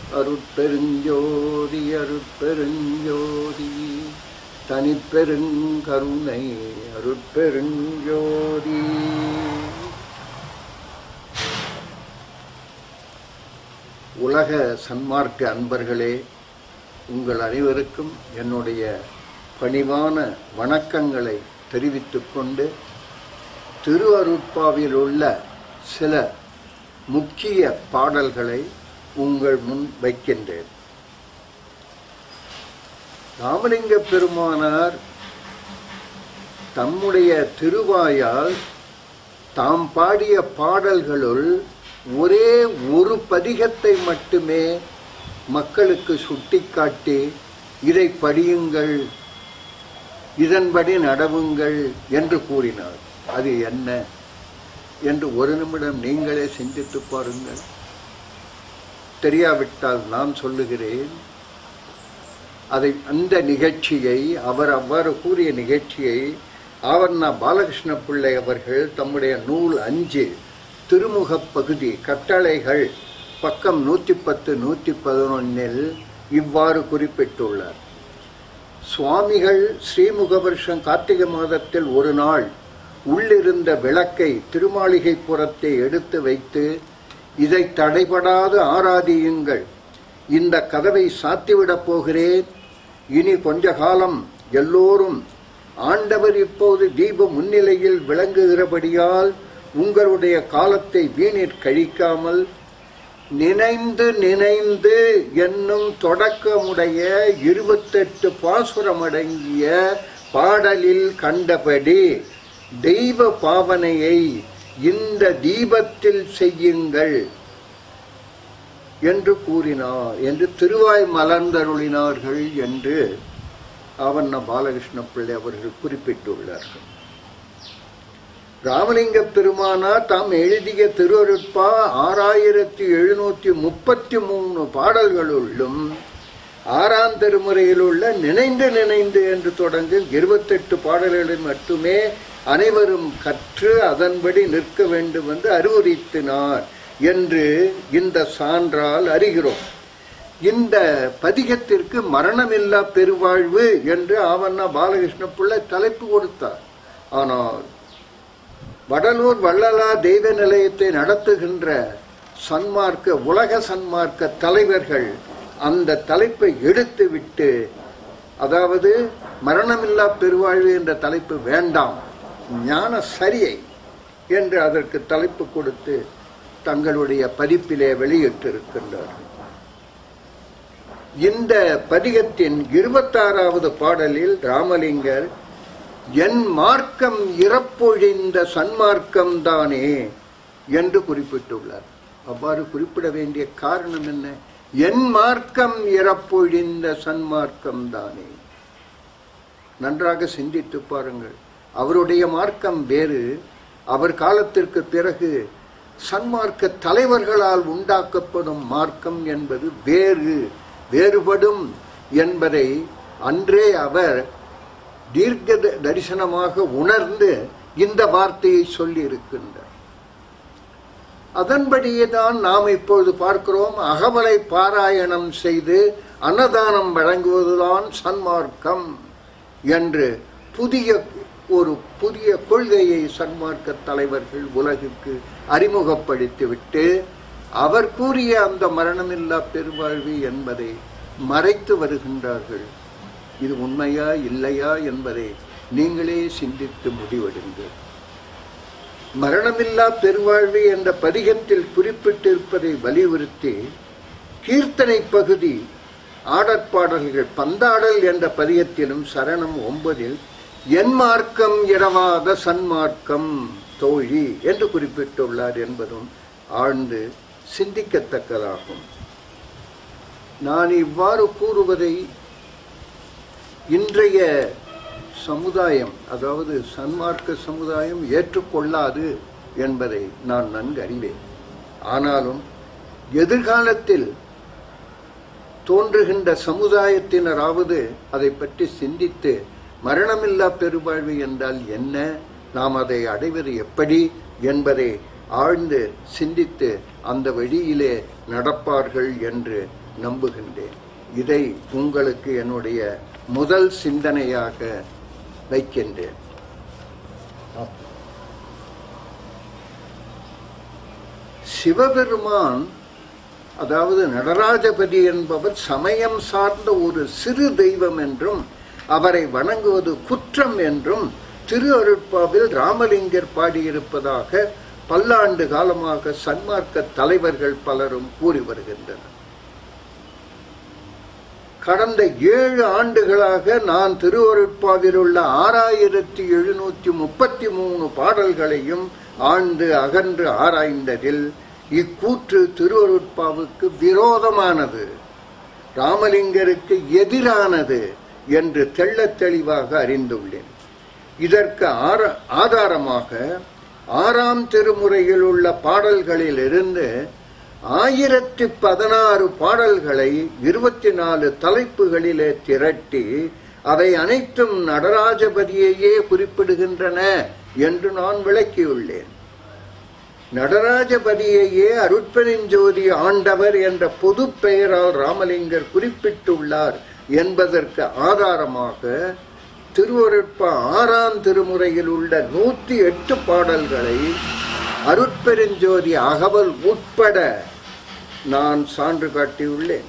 அருட்பெருஞ்சோதி அருட்பெருஞ்சோதி தனிப்பெருங்கருணை அருட்பெருஞ்சோதி உலக சன்மார்க்க அன்பர்களே உங்கள் அனைவருக்கும் என்னுடைய பணிவான வணக்கங்களை தெரிவித்துக் கொண்டு திருவருட்பாவில் உள்ள சில முக்கிய பாடல்களை உங்கள் முன் வைக்கின்றேன் ராமலிங்க பெருமானார் தம்முடைய திருவாயால் தாம் பாடிய பாடல்களுள் ஒரே ஒரு பதிகத்தை மட்டுமே மக்களுக்கு சுட்டிக்காட்டி இதை படியுங்கள் இதன்படி நடவுங்கள் என்று கூறினார் அது என்ன என்று ஒரு நிமிடம் நீங்களே சிந்தித்து பாருங்கள் தெரியாவிட்டால் நான் சொல்லுகிறேன் அதை அந்த நிகழ்ச்சியை அவர் அவ்வாறு கூறிய நிகழ்ச்சியை ஆவண்ணா பாலகிருஷ்ண பிள்ளை அவர்கள் தம்முடைய நூல் அஞ்சு திருமுகப் பகுதி கட்டளைகள் பக்கம் நூற்றி பத்து நூற்றி பதினொன்னில் இவ்வாறு குறிப்பிட்டுள்ளார் சுவாமிகள் ஸ்ரீமுக வருஷம் கார்த்திகை மாதத்தில் ஒரு நாள் உள்ளிருந்த விளக்கை திருமாளிகை புறத்தை எடுத்து வைத்து இதை தடைபடாது ஆராதியுங்கள் இந்த கதவை சாத்திவிடப் போகிறேன் இனி கொஞ்ச காலம் எல்லோரும் ஆண்டவர் இப்போது தீப முன்னிலையில் விளங்குகிறபடியால் உங்களுடைய காலத்தை வீணிற் கழிக்காமல் நினைந்து நினைந்து என்னும் தொடக்கமுடைய இருபத்தெட்டு பாசுரமடங்கிய பாடலில் கண்டபடி தெய்வ பாவனையை இந்த தீபத்தில் செய்யுங்கள் என்று கூறினார் என்று திருவாய் மலர்ந்தருளினார்கள் என்று ஆவண்ண பாலகிருஷ்ண பிள்ளை அவர்கள் குறிப்பிட்டுள்ளார்கள் ராமலிங்க பெருமானார் தாம் எழுதிய திருவருட்பா ஆறாயிரத்தி எழுநூற்றி முப்பத்தி மூணு பாடல்களுள்ளும் ஆறாம் திருமுறையில் உள்ள நினைந்து நினைந்து என்று தொடங்கும் இருபத்தெட்டு பாடல்களை மட்டுமே அனைவரும் கற்று அதன்படி நிற்க வேண்டும் என்று அறிவுறுத்தினார் என்று இந்த சான்றால் அறிகிறோம் இந்த பதிகத்திற்கு மரணமில்லா பெருவாழ்வு என்று ஆவண்ணா பாலகிருஷ்ண பிள்ளை தலைப்பு கொடுத்தார் ஆனால் வடலூர் வள்ளலா தெய்வ நிலையத்தை நடத்துகின்ற சன்மார்க்க உலக சன்மார்க்க தலைவர்கள் அந்த தலைப்பை எடுத்துவிட்டு அதாவது மரணமில்லா பெருவாழ்வு என்ற தலைப்பு வேண்டாம் ஞான சரியை என்று அதற்கு தலைப்பு கொடுத்து தங்களுடைய பதிப்பிலே வெளியிட்டிருக்கின்றார்கள் இந்த பதிகத்தின் இருபத்தாறாவது பாடலில் ராமலிங்கர் என் மார்க்கம் இறப்பொழிந்த சன்மார்க்கம் தானே என்று குறிப்பிட்டுள்ளார் அவ்வாறு குறிப்பிட வேண்டிய காரணம் என்ன என் மார்க்கம் இறப்பொழிந்த சன்மார்க்கம் தானே நன்றாக சிந்தித்து பாருங்கள் அவருடைய மார்க்கம் வேறு அவர் காலத்திற்கு பிறகு சன்மார்க்க தலைவர்களால் உண்டாக்கப்படும் மார்க்கம் என்பது வேறு வேறுபடும் என்பதை அன்றே அவர் தீர்க்க தரிசனமாக உணர்ந்து இந்த வார்த்தையை சொல்லி இருக்கின்றார் அதன்படியே தான் நாம் இப்பொழுது பார்க்கிறோம் அகவலை பாராயணம் செய்து அன்னதானம் வழங்குவதுதான் சன்மார்க்கம் என்று புதிய ஒரு புதிய கொள்கையை சன்மார்க்க தலைவர்கள் உலகிற்கு அறிமுகப்படுத்திவிட்டு அவர் கூறிய அந்த மரணமில்லா பெருவாழ்வு என்பதை மறைத்து வருகின்றார்கள் இது உண்மையா இல்லையா என்பதை நீங்களே சிந்தித்து முடிவெடுங்கள் மரணமில்லா பெருவாழ்வு என்ற பதிகத்தில் குறிப்பிட்டிருப்பதை வலியுறுத்தி கீர்த்தனை பகுதி ஆடற்பாடல்கள் பந்தாடல் என்ற பதிகத்திலும் சரணம் ஒன்பதில் என் மார்க்கம் இரவாத சன்மார்க்கம் தோழி என்று குறிப்பிட்டுள்ளார் என்பதும் ஆழ்ந்து சிந்திக்கத்தக்கதாகும் நான் இவ்வாறு கூறுவதை இன்றைய சமுதாயம் அதாவது சன்மார்க்க சமுதாயம் ஏற்றுக்கொள்ளாது என்பதை நான் நன்கு அறிவேன் ஆனாலும் எதிர்காலத்தில் தோன்றுகின்ற சமுதாயத்தினராவது அதை பற்றி சிந்தித்து மரணமில்லா பெருவாழ்வு என்றால் என்ன நாம் அதை அடைவது எப்படி என்பதை ஆழ்ந்து சிந்தித்து அந்த வழியிலே நடப்பார்கள் என்று நம்புகின்றேன் இதை உங்களுக்கு என்னுடைய முதல் சிந்தனையாக வைக்கின்றேன் சிவபெருமான் அதாவது நடராஜபதி என்பவர் சமயம் சார்ந்த ஒரு சிறு தெய்வம் என்றும் அவரை வணங்குவது குற்றம் என்றும் திரு அருட்பாவில் ராமலிங்கர் பாடியிருப்பதாக பல்லாண்டு காலமாக சன்மார்க்க தலைவர்கள் பலரும் கூறி வருகின்றனர் கடந்த ஏழு ஆண்டுகளாக நான் திருவருட்பாவில் உள்ள ஆறாயிரத்தி எழுநூத்தி முப்பத்தி மூணு பாடல்களையும் ஆண்டு அகன்று ஆராய்ந்ததில் இக்கூற்று திருவருட்பாவுக்கு விரோதமானது ராமலிங்கருக்கு எதிரானது என்று தெள்ளத் தெளிவாக அறிந்துள்ளேன் இதற்கு ஆர- ஆதாரமாக ஆறாம் திருமுறையில் உள்ள பாடல்களில் இருந்து ஆயிரத்தி பதினாறு பாடல்களை இருபத்தி நாலு தலைப்புகளிலே திரட்டி அவை அனைத்தும் நடராஜபதியையே குறிப்பிடுகின்றன என்று நான் விளக்கியுள்ளேன் நடராஜபதியையே அருட்பெருஞ்சோதி ஆண்டவர் என்ற பொது பெயரால் ராமலிங்கர் குறிப்பிட்டுள்ளார் என்பதற்கு ஆதாரமாக திருவருட்ப ஆறாம் திருமுறையில் உள்ள நூத்தி எட்டு பாடல்களை அருட்பெருஞ்சோதி அகவல் உட்பட நான் சான்று காட்டியுள்ளேன்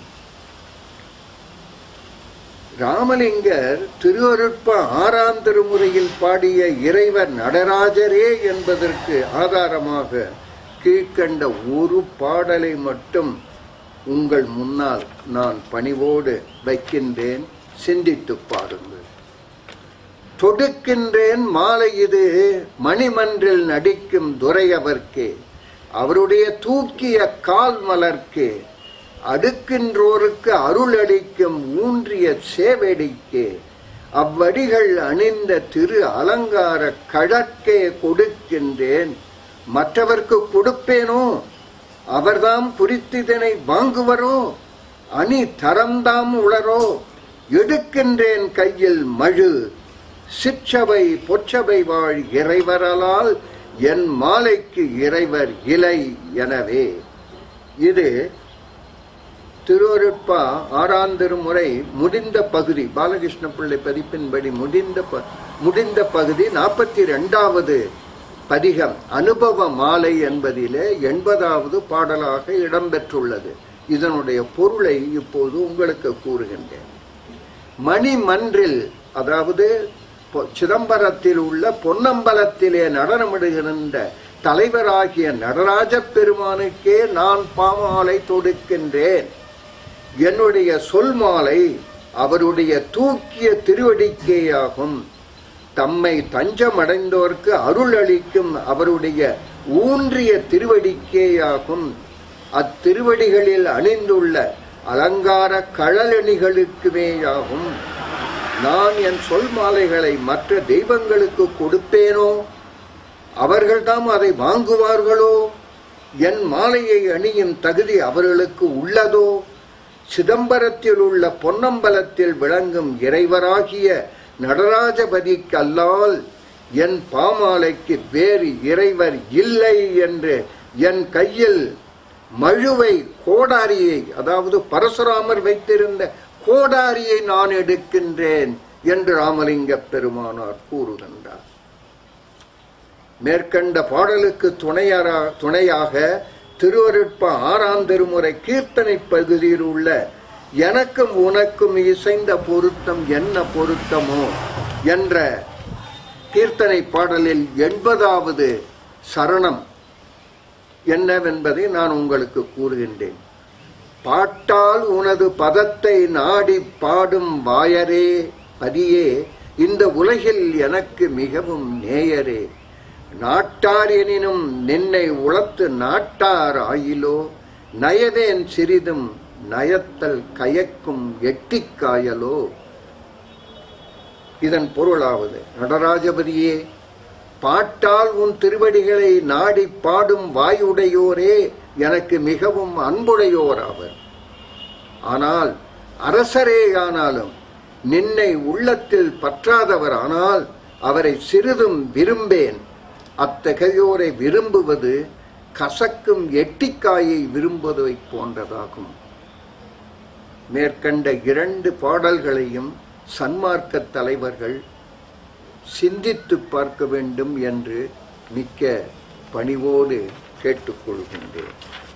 ராமலிங்கர் திருவருட்ப ஆறாம் திருமுறையில் பாடிய இறைவர் நடராஜரே என்பதற்கு ஆதாரமாக கீழ்க்கண்ட ஒரு பாடலை மட்டும் உங்கள் முன்னால் நான் பணிவோடு வைக்கின்றேன் சிந்தித்துப் பாருங்கள் தொடுக்கின்றேன் மாலை இது மணிமன்றில் நடிக்கும் துரையவர்க்கே அவருடைய தூக்கிய கால் மலர்க்கே அடுக்கின்றோருக்கு அருள் அளிக்கும் ஊன்றிய சேவடிக்கே அவ்வடிகள் அணிந்த திரு அலங்கார கழற்கே கொடுக்கின்றேன் மற்றவர்க்கு கொடுப்பேனோ அவர்தாம் குறித்திதனை வாங்குவரோ அணி தரம்தாம் உளரோ எடுக்கின்றேன் கையில் மழு சிற்றவை பொற்றவை வாழ் இறைவரலால் என் மாலைக்கு இறைவர் இலை எனவே இது திருவருட்பா ஆறாம் திருமுறை முடிந்த பகுதி பாலகிருஷ்ண பிள்ளை பதிப்பின்படி முடிந்த ப- முடிந்த பகுதி நாற்பத்தி ரெண்டாவது பதிகம் அனுபவ மாலை என்பதிலே எண்பதாவது பாடலாக இடம்பெற்றுள்ளது இதனுடைய பொருளை இப்போது உங்களுக்கு கூறுகின்றேன் மணிமன்றில் அதாவது பொ- சிதம்பரத்தில் உள்ள பொன்னம்பலத்திலே நடனமிடுகின்ற தலைவராகிய நடராஜப் பெருமானுக்கே நான் பாமாலை தொடுக்கின்றேன் என்னுடைய சொல் மாலை அவருடைய தூக்கிய திருவடிக்கேயாகும் தம்மை தஞ்சமடைந்தோர்க்கு அருள் அளிக்கும் அவருடைய ஊன்றிய திருவடிக்கேயாகும் அத்திருவடிகளில் அணிந்துள்ள அலங்கார கழலணிகளுக்குமேயாகும் நான் என் சொல் மாலைகளை மற்ற தெய்வங்களுக்கு கொடுப்பேனோ அவர்கள்தாம் அதை வாங்குவார்களோ என் மாலையை அணியும் தகுதி அவர்களுக்கு உள்ளதோ சிதம்பரத்தில் உள்ள பொன்னம்பலத்தில் விளங்கும் இறைவராகிய நடராஜபதிக்கு அல்லால் என் பாமாலைக்கு வேறு இறைவர் இல்லை என்று என் கையில் மழுவை கோடாரியை அதாவது பரசுராமர் வைத்திருந்த கோடாரியை நான் எடுக்கின்றேன் என்று ராமலிங்க பெருமானார் கூறுகின்றார் மேற்கண்ட பாடலுக்கு துணையாரா துணையாக திருவருட்ப ஆறாம் திருமுறை கீர்த்தனை பகுதியில் உள்ள எனக்கும் உனக்கும் இசைந்த பொருத்தம் என்ன பொருத்தமோ என்ற கீர்த்தனை பாடலில் எண்பதாவது சரணம் என்னவென்பதை நான் உங்களுக்கு கூறுகின்றேன் பாட்டால் உனது பதத்தை நாடி பாடும் வாயரே பதியே இந்த உலகில் எனக்கு மிகவும் நேயரே நாட்டார் எனினும் நின்னை உளத்து நாட்டார் ஆயிலோ நயவேன் சிறிதும் நயத்தல் கயக்கும் எட்டிக்காயலோ இதன் பொருளாவது நடராஜபதியே பாட்டால் உன் திருவடிகளை நாடி பாடும் வாயுடையோரே எனக்கு மிகவும் அன்புடையோர் அவர் ஆனால் அரசரேயானாலும் நின்னை உள்ளத்தில் பற்றாதவர் ஆனால் அவரை சிறிதும் விரும்பேன் அத்தகையோரை விரும்புவது கசக்கும் எட்டிக்காயை விரும்புவதை போன்றதாகும் மேற்கண்ட இரண்டு பாடல்களையும் சன்மார்க்க தலைவர்கள் சிந்தித்து பார்க்க வேண்டும் என்று மிக்க பணிவோடு கேட்டுக்கொள்கின்றேன்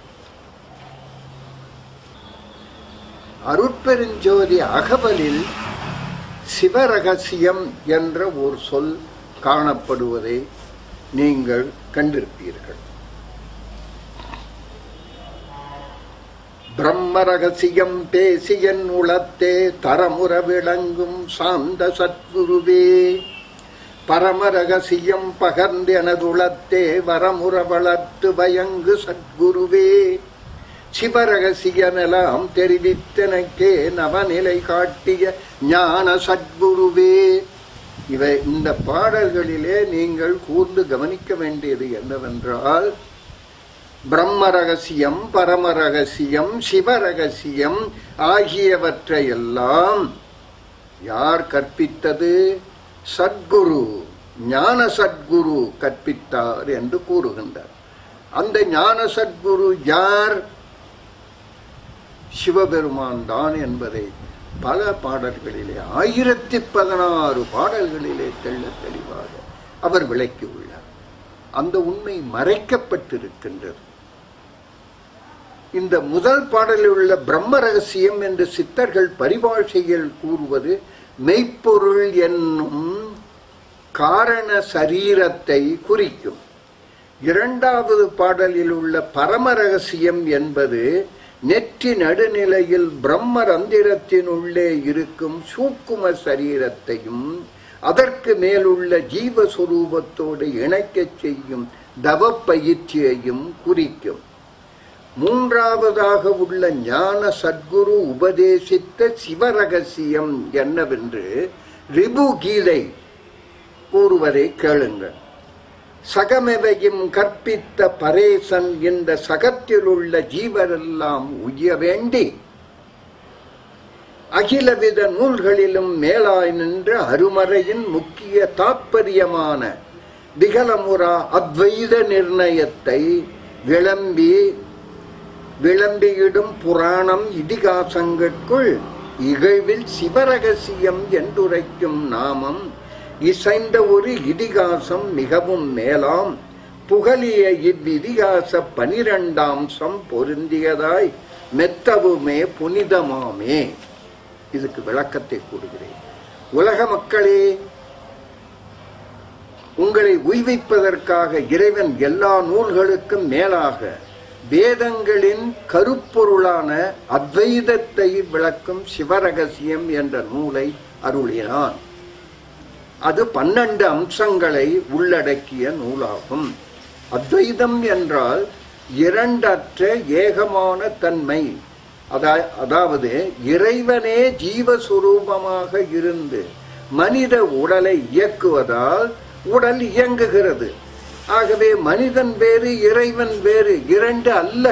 அருட்பெருஞ்சோதி அகவலில் சிவரகசியம் என்ற ஒரு சொல் காணப்படுவதை நீங்கள் கண்டிருப்பீர்கள் பிரம்ம ரகசியம் பேசியன் உளத்தே தரமுற விளங்கும் சாந்த சத்குருவே பரம ரகசியம் பகர்ந்தெனதுளத்தே வரமுற வளர்த்து பயங்கு சத்குருவே சிவரகசியமெல்லாம் தெரிவித்தனக்கே நவநிலை காட்டிய ஞான சத்குருவே இவை இந்த பாடல்களிலே நீங்கள் கூர்ந்து கவனிக்க வேண்டியது என்னவென்றால் பிரம்ம ரகசியம் பரம ரகசியம் சிவ ரகசியம் ஆகியவற்றையெல்லாம் யார் கற்பித்தது சத்குரு ஞான சத்குரு கற்பித்தார் என்று கூறுகின்றார் அந்த ஞான சத்குரு யார் சிவபெருமான் தான் என்பதை பல பாடல்களிலே ஆயிரத்தி பதினாறு பாடல்களிலே தெள்ள தெளிவாக அவர் விளக்கியுள்ளார் அந்த உண்மை மறைக்கப்பட்டிருக்கின்றது இந்த முதல் பாடலில் உள்ள பிரம்ம ரகசியம் என்று சித்தர்கள் பரிபாஷையில் கூறுவது மெய்ப்பொருள் என்னும் காரண சரீரத்தை குறிக்கும் இரண்டாவது பாடலில் உள்ள பரம ரகசியம் என்பது நெற்றி நடுநிலையில் பிரம்ம ரந்திரத்தினுள்ளே இருக்கும் சூக்கும சரீரத்தையும் அதற்கு மேலுள்ள ஜீவஸ்வரூபத்தோடு இணைக்கச் செய்யும் தவப்பயிற்சியையும் குறிக்கும் மூன்றாவதாக உள்ள ஞான சத்குரு உபதேசித்த சிவரகசியம் என்னவென்று ரிபு கீதை கூறுவதை கேளுங்கள் சகமெவையும் கற்பித்த பரேசன் இந்த சகத்திலுள்ள ஜீவரெல்லாம் உய்ய வேண்டி அகிலவித நூல்களிலும் மேலாய் நின்ற அருமறையின் முக்கிய தாற்பயமான விகலமுறா அத்வைத நிர்ணயத்தை விளம்பி விளம்பியிடும் புராணம் இதிகாசங்களுக்குள் இகழ்வில் சிவரகசியம் என்றுரைக்கும் நாமம் இசைந்த ஒரு இதிகாசம் மிகவும் மேலாம் புகழிய இவ்விதிகாச பனிரெண்டாம் சம் பொருந்தியதாய் மெத்தவுமே புனிதமாமே இதுக்கு விளக்கத்தை கூறுகிறேன் உலக மக்களே உங்களை உய்விப்பதற்காக இறைவன் எல்லா நூல்களுக்கும் மேலாக வேதங்களின் கருப்பொருளான அத்வைதத்தை விளக்கும் சிவரகசியம் என்ற நூலை அருளினான் அது பன்னெண்டு அம்சங்களை உள்ளடக்கிய நூலாகும் அத்வைதம் என்றால் இரண்டற்ற ஏகமான தன்மை அதா- அதாவது இறைவனே ஜீவஸ்வரூபமாக இருந்து மனித உடலை இயக்குவதால் உடல் இயங்குகிறது ஆகவே மனிதன் வேறு இறைவன் வேறு இரண்டு அல்ல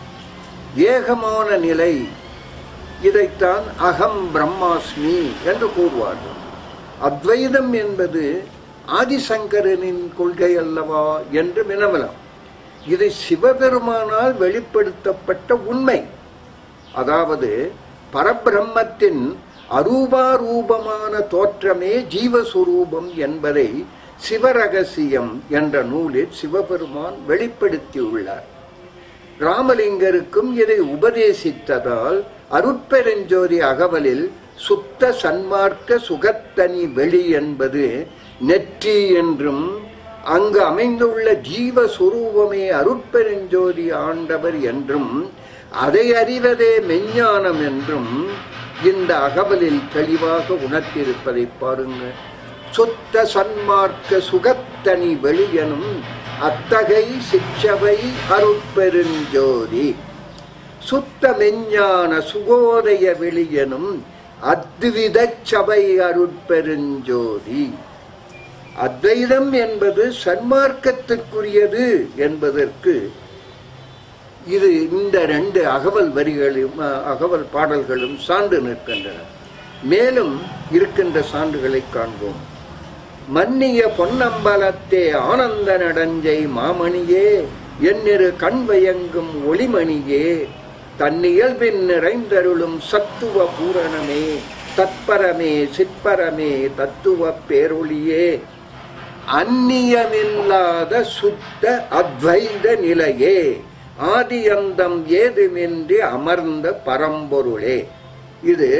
ஏகமான நிலை இதைத்தான் அகம் பிரம்மாஸ்மி என்று கூறுவார்கள் அத்வைதம் என்பது ஆதிசங்கரனின் கொள்கை அல்லவா என்று வினவலாம் இது சிவபெருமானால் வெளிப்படுத்தப்பட்ட உண்மை அதாவது பரபிரம்மத்தின் அரூபாரூபமான தோற்றமே ஜீவஸ்வரூபம் என்பதை சிவரகசியம் என்ற நூலில் சிவபெருமான் வெளிப்படுத்தியுள்ளார் ராமலிங்கருக்கும் இதை உபதேசித்ததால் அருட்பெருஞ்சோதி அகவலில் சுத்த சன்மார்க்க சுகத்தனி வெளி என்பது நெற்றி என்றும் அங்கு அமைந்துள்ள ஜீவஸ்வரூபமே அருட்பெருஞ்சோதி ஆண்டவர் என்றும் அதை அறிவதே மெஞ்ஞானம் என்றும் இந்த அகவலில் தெளிவாக உணர்த்தியிருப்பதை பாருங்கள் சுத்த சன்மார்க்க சுகத்தனி வெளியனும் அத்தகை சிற்றவை அருட்பெருஞ்சோதி சுத்த மெஞ்ஞான சுகோதய வெளியனும் அத்வித சபை அருட்பெருஞ்சோதி அத்வைதம் என்பது சன்மார்க்கத்திற்குரியது என்பதற்கு இது இந்த ரெண்டு அகவல் வரிகளும் அஹ், அகவல் பாடல்களும் சான்று நிற்கின்றன மேலும் இருக்கின்ற சான்றுகளை காண்போம் மன்னிய பொன்னம்பலத்தே ஆனந்த நடஞ்சை மாமணியே என்னிரு கண் வயங்கும் ஒளிமணியே தன்னியல்பின் நிறைந்தருளும் சத்துவ பூரணமே தத்பரமே சிற்பரமே தத்துவ பேரொளியே அந்நியமில்லாத சுத்த அத்வைத நிலையே ஆதியந்தம் ஏதுமின்றி அமர்ந்த பரம்பொருளே இது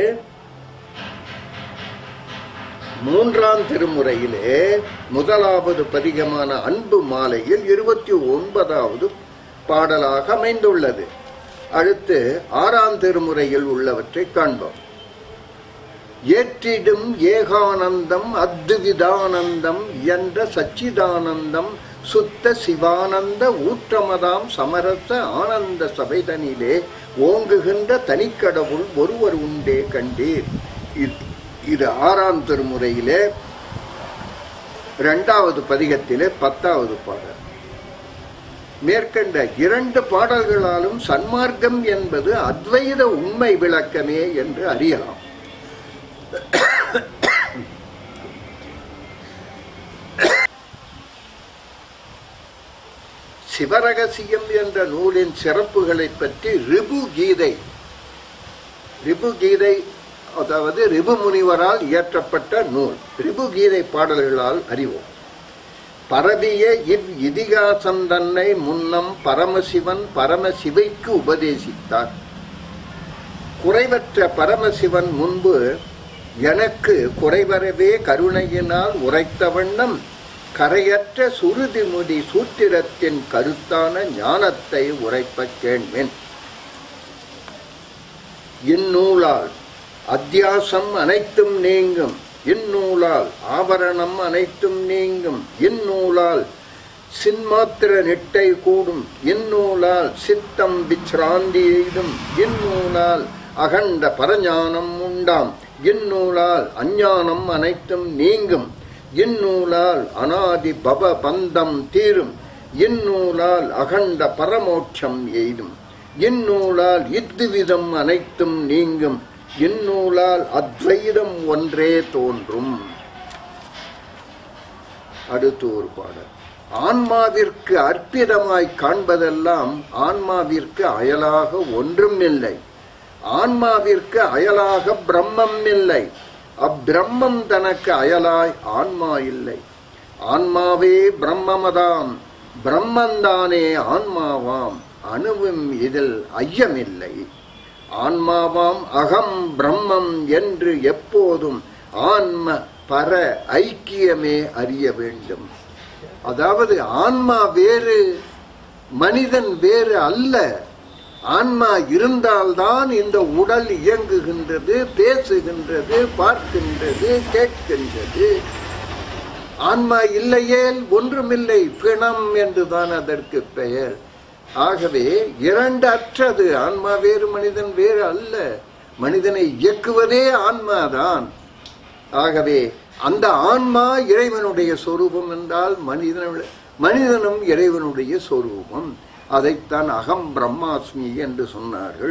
மூன்றாம் திருமுறையிலே முதலாவது பதிகமான அன்பு மாலையில் இருபத்தி ஒன்பதாவது பாடலாக அமைந்துள்ளது அடுத்து ஆறாம் திருமுறையில் உள்ளவற்றை காண்போம் ஏற்றிடும் ஏகானந்தம் அத்விதானந்தம் என்ற சச்சிதானந்தம் சுத்த சிவானந்த ஊற்றமதாம் சமரச ஆனந்த சபைதனிலே ஓங்குகின்ற தனிக்கடவுள் ஒருவர் உண்டே கண்டீர் இது- இது ஆறாம் திருமுறையிலே இரண்டாவது பதிகத்திலே பத்தாவது பாடல் மேற்கண்ட இரண்டு பாடல்களாலும் சன்மார்க்கம் என்பது அத்வைத உண்மை விளக்கமே என்று அறியலாம் சிவரகசியம் என்ற நூலின் சிறப்புகளைப் பற்றி ரிபு கீதை ரிபு கீதை அதாவது ரிபு முனிவரால் இயற்றப்பட்ட நூல் ரிபு கீதை பாடல்களால் அறிவோம் பரவிய இவ் இதிகாசம் தன்னை முன்னம் பரமசிவன் பரமசிவைக்கு உபதேசித்தார் குறைவற்ற பரமசிவன் முன்பு எனக்கு குறைவரவே கருணையினால் உரைத்த வண்ணம் கரையற்ற சுருதிமுடி சூத்திரத்தின் கருத்தான ஞானத்தை உரைப்பக் கேள்வேன் இந்நூலால் அத்தியாசம் அனைத்தும் நீங்கும் இந்நூலால் ஆபரணம் அனைத்தும் நீங்கும் இந்நூலால் சின்மாத்திர நிட்டை கூடும் இந்நூலால் சித்தம் விச்ராந்தி எய்தும் இந்நூலால் அகண்ட பரஞானம் உண்டாம் இந்நூலால் அஞ்ஞானம் அனைத்தும் நீங்கும் இந்நூலால் அனாதி பவ பந்தம் தீரும் இந்நூலால் அகண்ட பரமோட்சம் எய்தும் இந்நூலால் இத்துவிதம் அனைத்தும் நீங்கும் இந்நூலால் அத்வைதம் ஒன்றே தோன்றும் அடுத்து ஒரு பாடல் ஆன்மாவிற்கு அற்பிதமாய் காண்பதெல்லாம் ஆன்மாவிற்கு அயலாக ஒன்றும் இல்லை ஆன்மாவிற்கு அயலாக பிரம்மம் இல்லை அப்பிரம்மம் தனக்கு அயலாய் ஆன்மா இல்லை ஆன்மாவே பிரம்மமதாம் பிரம்மந்தானே ஆன்மாவாம் அணுவும் இதில் ஐயமில்லை ஆன்மாவாம் அகம் பிரம்மம் என்று எப்போதும் ஆன்ம பர ஐக்கியமே அறிய வேண்டும் அதாவது ஆன்மா வேறு மனிதன் வேறு அல்ல ஆன்மா இருந்தால்தான் இந்த உடல் இயங்குகின்றது பேசுகின்றது பார்க்கின்றது கேட்கின்றது ஆன்மா இல்லையேல் ஒன்றுமில்லை பிணம் என்றுதான் அதற்கு பெயர் ஆகவே இரண்டு அற்றது ஆன்மா வேறு மனிதன் வேறு அல்ல மனிதனை இயக்குவதே ஆன்மாதான் ஆகவே அந்த ஆன்மா இறைவனுடைய சொரூபம் என்றால் மனிதனுடைய மனிதனும் இறைவனுடைய சொரூபம் அதைத்தான் அகம் பிரம்மாஸ்மி என்று சொன்னார்கள்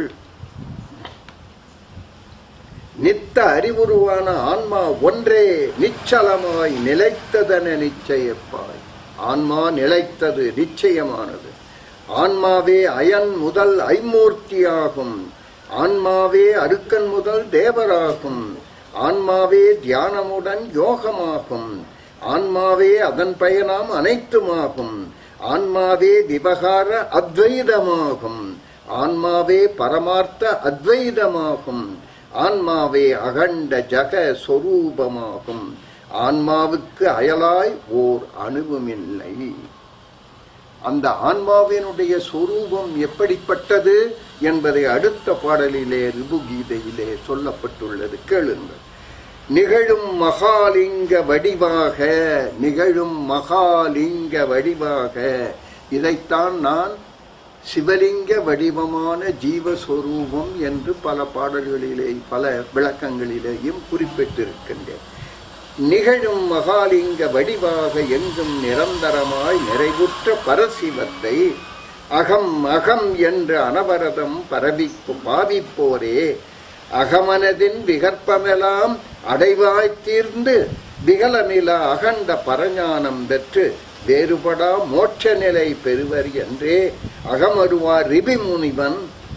நித்த அறிவுருவான ஆன்மா ஒன்றே நிச்சலமாய் நிலைத்ததென நிச்சயப்பாய் ஆன்மா நிலைத்தது நிச்சயமானது ஆன்மாவே அயன் முதல் ஐமூர்த்தியாகும் ஆன்மாவே அருக்கன் முதல் தேவராகும் ஆன்மாவே தியானமுடன் யோகமாகும் ஆன்மாவே அதன் பயனாம் அனைத்துமாகும் ஆன்மாவே விவகார அத்வைதமாகும் ஆன்மாவே பரமார்த்த அத்வைதமாகும் ஆன்மாவே அகண்ட ஜக சொரூபமாகும் ஆன்மாவுக்கு அயலாய் ஓர் அணுவுமில்லை அந்த ஆன்மாவினுடைய சொரூபம் எப்படிப்பட்டது என்பதை அடுத்த பாடலிலே ரிபுகீதையிலே சொல்லப்பட்டுள்ளது கேளுங்கள் நிகழும் மகாலிங்க வடிவாக நிகழும் மகாலிங்க வடிவாக இதைத்தான் நான் சிவலிங்க வடிவமான ஜீவஸ்வரூபம் என்று பல பாடல்களிலே பல விளக்கங்களிலேயும் குறிப்பிட்டிருக்கின்றேன் நிகழும் மகாலிங்க வடிவாக எங்கும் நிரந்தரமாய் நிறைவுற்ற பரசிவத்தை அகம் அகம் என்று அனவரதம் பரவி பாவிப்போரே அகமனதின் விகற்பமெல்லாம் அடைவாய்த் தீர்ந்து விகலநில அகண்ட பரஞானம் பெற்று வேறுபடா மோட்ச நிலை பெறுவர் என்றே அகமருவார் ரிபி முனிவன்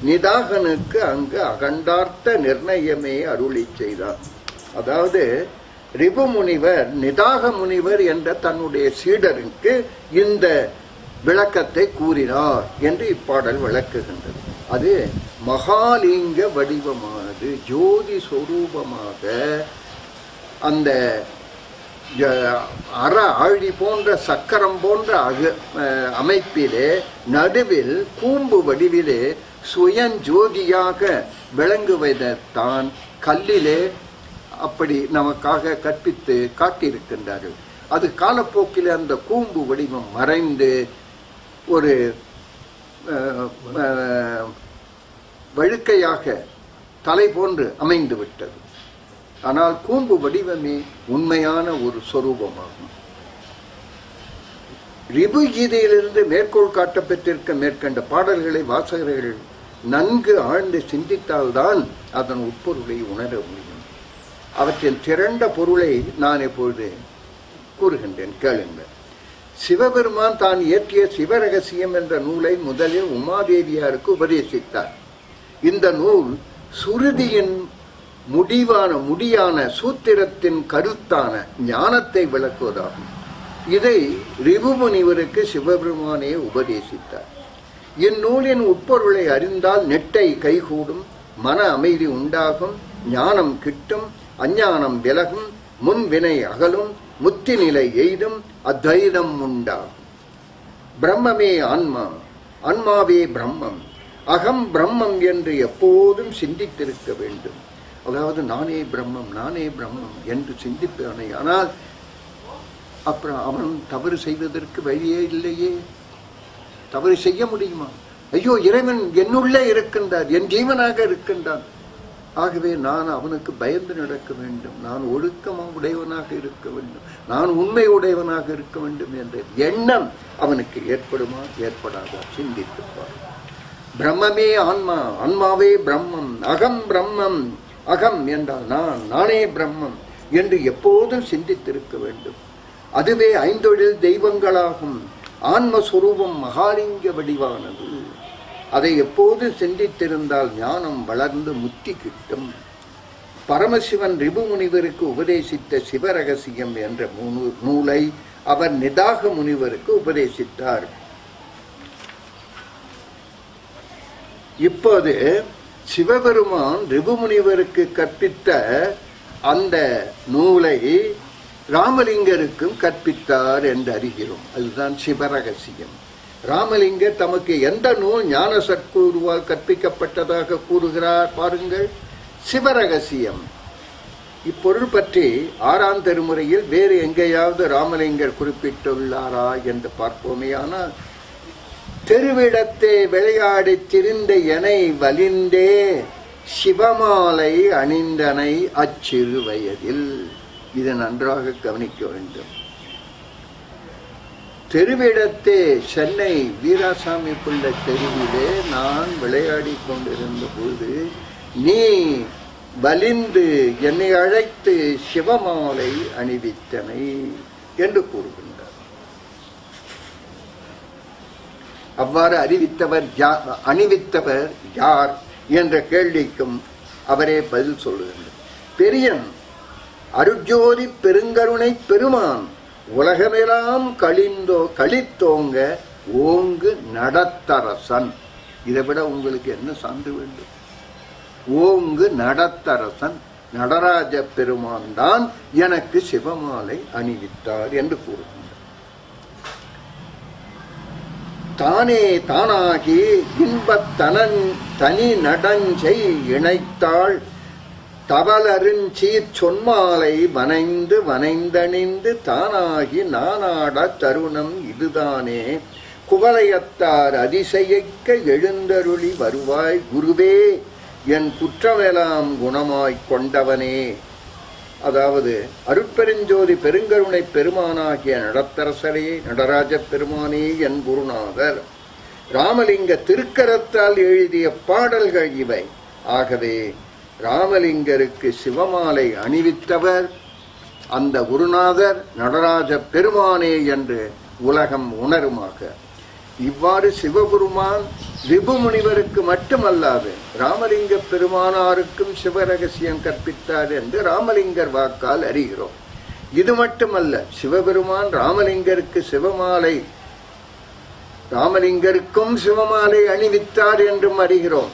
நிதாகனுக்கு அங்கு அகண்டார்த்த நிர்ணயமே அருளி செய்தார் அதாவது ரிபு முனிவர் நிதாக முனிவர் என்ற தன்னுடைய சீடருக்கு இந்த விளக்கத்தை கூறினார் என்று இப்பாடல் விளக்குகின்றது அது மகாலிங்க வடிவமானது ஜோதி சொரூபமாக அந்த ஜ- அற ஆழி போன்ற சக்கரம் போன்ற அக- அஹ் அமைப்பிலே நடுவில் கூம்பு வடிவிலே சுயஞ்சோதியாக விளங்குவதைத்தான் கல்லிலே அப்படி நமக்காக கற்பித்து காட்டியிருக்கின்றார்கள் அது காலப்போக்கில் அந்த கூம்பு வடிவம் மறைந்து ஒரு அஹ், அஹ், வழுக்கையாக தலை போன்று அமைந்து விட்டது ஆனால் கூம்பு வடிவமே உண்மையான ஒரு சொரூபமாகும் ரிபு கீதையிலிருந்து மேற்கோள் காட்டப்பெற்றிருக்க மேற்கண்ட பாடல்களை வாசகர்கள் நன்கு ஆழ்ந்து சிந்தித்தால்தான் அதன் உட்பொருளை உணர முடியும் அவற்றின் திரண்ட பொருளை நான் இப்பொழுது கூறுகின்றேன் கேளுங்கள் சிவபெருமான் தான் இயற்றிய சிவரகசியம் என்ற நூலை முதலில் உமாதேவியாருக்கு உபதேசித்தார் இந்த நூல் சுருதியின் முடிவான முடியான சூத்திரத்தின் கருத்தான ஞானத்தை விளக்குவதாகும் இதை ரிபுமுனிவருக்கு சிவபெருமானே உபதேசித்தார் இந்நூலின் உட்பொருளை அறிந்தால் நெட்டை கைகூடும் மன அமைதி உண்டாகும் ஞானம் கிட்டும் அஞ்ஞானம் விலகும் முன்வினை அகலும் முத்தி நிலை எய்தும் அத்வைதம் உண்டாகும் பிரம்மமே ஆன்மா ஆன்மாவே பிரம்மம் அகம் பிரம்மம் என்று எப்போதும் சிந்தித்திருக்க வேண்டும் அதாவது நானே பிரம்மம் நானே பிரம்மம் என்று சிந்திப்பானே ஆனால் அப்புறம் அவன் தவறு செய்வதற்கு வழியே இல்லையே தவறு செய்ய முடியுமா ஐயோ இறைவன் என்னுள்ளே இருக்கின்றார் என் ஜீவனாக இருக்கின்றான் ஆகவே நான் அவனுக்கு பயந்து நடக்க வேண்டும் நான் ஒழுக்கமா உடையவனாக இருக்க வேண்டும் நான் உண்மை உடையவனாக இருக்க வேண்டும் என்ற எண்ணம் அவனுக்கு ஏற்படுமா ஏற்படாதா சிந்தித்துப்பார் பிரம்மமே ஆன்மா ஆன்மாவே பிரம்மம் அகம் பிரம்மம் அகம் என்றால் நான் நானே பிரம்மம் என்று எப்போதும் சிந்தித்திருக்க வேண்டும் அதுவே ஐந்தொழில் தெய்வங்களாகும் ஆன்மஸ்வரூபம் மகாலிங்க வடிவானது அதை எப்போது சிந்தித்திருந்தால் ஞானம் வளர்ந்து முத்தி கிட்டும் பரமசிவன் ரிபு முனிவருக்கு உபதேசித்த சிவரகசியம் என்ற மூணு- நூலை அவர் நிதாக முனிவருக்கு உபதேசித்தார் இப்போது சிவபெருமான் ரிபு முனிவருக்கு கற்பித்த அந்த நூலை ராமலிங்கருக்கும் கற்பித்தார் என்று அறிகிறோம் அதுதான் சிவரகசியம் ராமலிங்கர் தமக்கு எந்த நூல் ஞான சற்குருவால் கற்பிக்கப்பட்டதாக கூறுகிறார் பாருங்கள் சிவரகசியம் இப்பொருள் பற்றி ஆறாம் திருமுறையில் வேறு எங்கேயாவது ராமலிங்கர் குறிப்பிட்டுள்ளாரா என்று பார்ப்போமேயானால் தெருவிடத்தே விளையாடித் திரிந்த எனை வலிந்தே சிவமாலை அணிந்தனை அச்சிறு வயதில் இதை நன்றாக கவனிக்க வேண்டும் தெருவிடத்தே சென்னை வீராசாமி பிள்ளை தெருவிலே நான் விளையாடி கொண்டிருந்த பொழுது நீ வலிந்து என்னை அழைத்து சிவமாலை அணிவித்தனை என்று கூறுகின்றார் அவ்வாறு அறிவித்தவர் யா- அணிவித்தவர் யார் என்ற கேள்விக்கும் அவரே பதில் சொல்லுகின்றார் பெரியன் அருட்ஜோதி பெருங்கருணை பெருமான் உலகமெல்லாம் கழிந்தோ கழித்தோங்க ஓங்கு நடத்தரசன் இதை விட உங்களுக்கு என்ன சான்று வேண்டும் ஓங்கு நடத்தரசன் நடராஜ பெருமான் தான் எனக்கு சிவமாலை அணிவித்தார் என்று கூறுகின்றார் தானே தானாகி இன்பத்தனன் தனி நடஞ்சை இணைத்தாள் தவலருஞ்சீர் சொன்மாலை வனைந்து வனைந்தணிந்து தானாகி நானாட தருணம் இதுதானே குவலயத்தார் அதிசயிக்க எழுந்தருளி வருவாய் குருவே என் குற்றமெல்லாம் குணமாய்க் கொண்டவனே அதாவது அருட்பெருஞ்சோதி பெருங்கருணை பெருமானாகிய நடத்தரசரே நடராஜ பெருமானே என் குருநாதர் ராமலிங்க திருக்கரத்தால் எழுதிய பாடல்கள் இவை ஆகவே ராமலிங்கருக்கு சிவமாலை அணிவித்தவர் அந்த குருநாதர் நடராஜ பெருமானே என்று உலகம் உணருமாக இவ்வாறு சிவபெருமான் ரிபு முனிவருக்கு மட்டுமல்லாது ராமலிங்க பெருமானாருக்கும் சிவரகசியம் கற்பித்தார் என்று ராமலிங்கர் வாக்கால் அறிகிறோம் இது மட்டுமல்ல சிவபெருமான் ராமலிங்கருக்கு சிவமாலை ராமலிங்கருக்கும் சிவமாலை அணிவித்தார் என்றும் அறிகிறோம்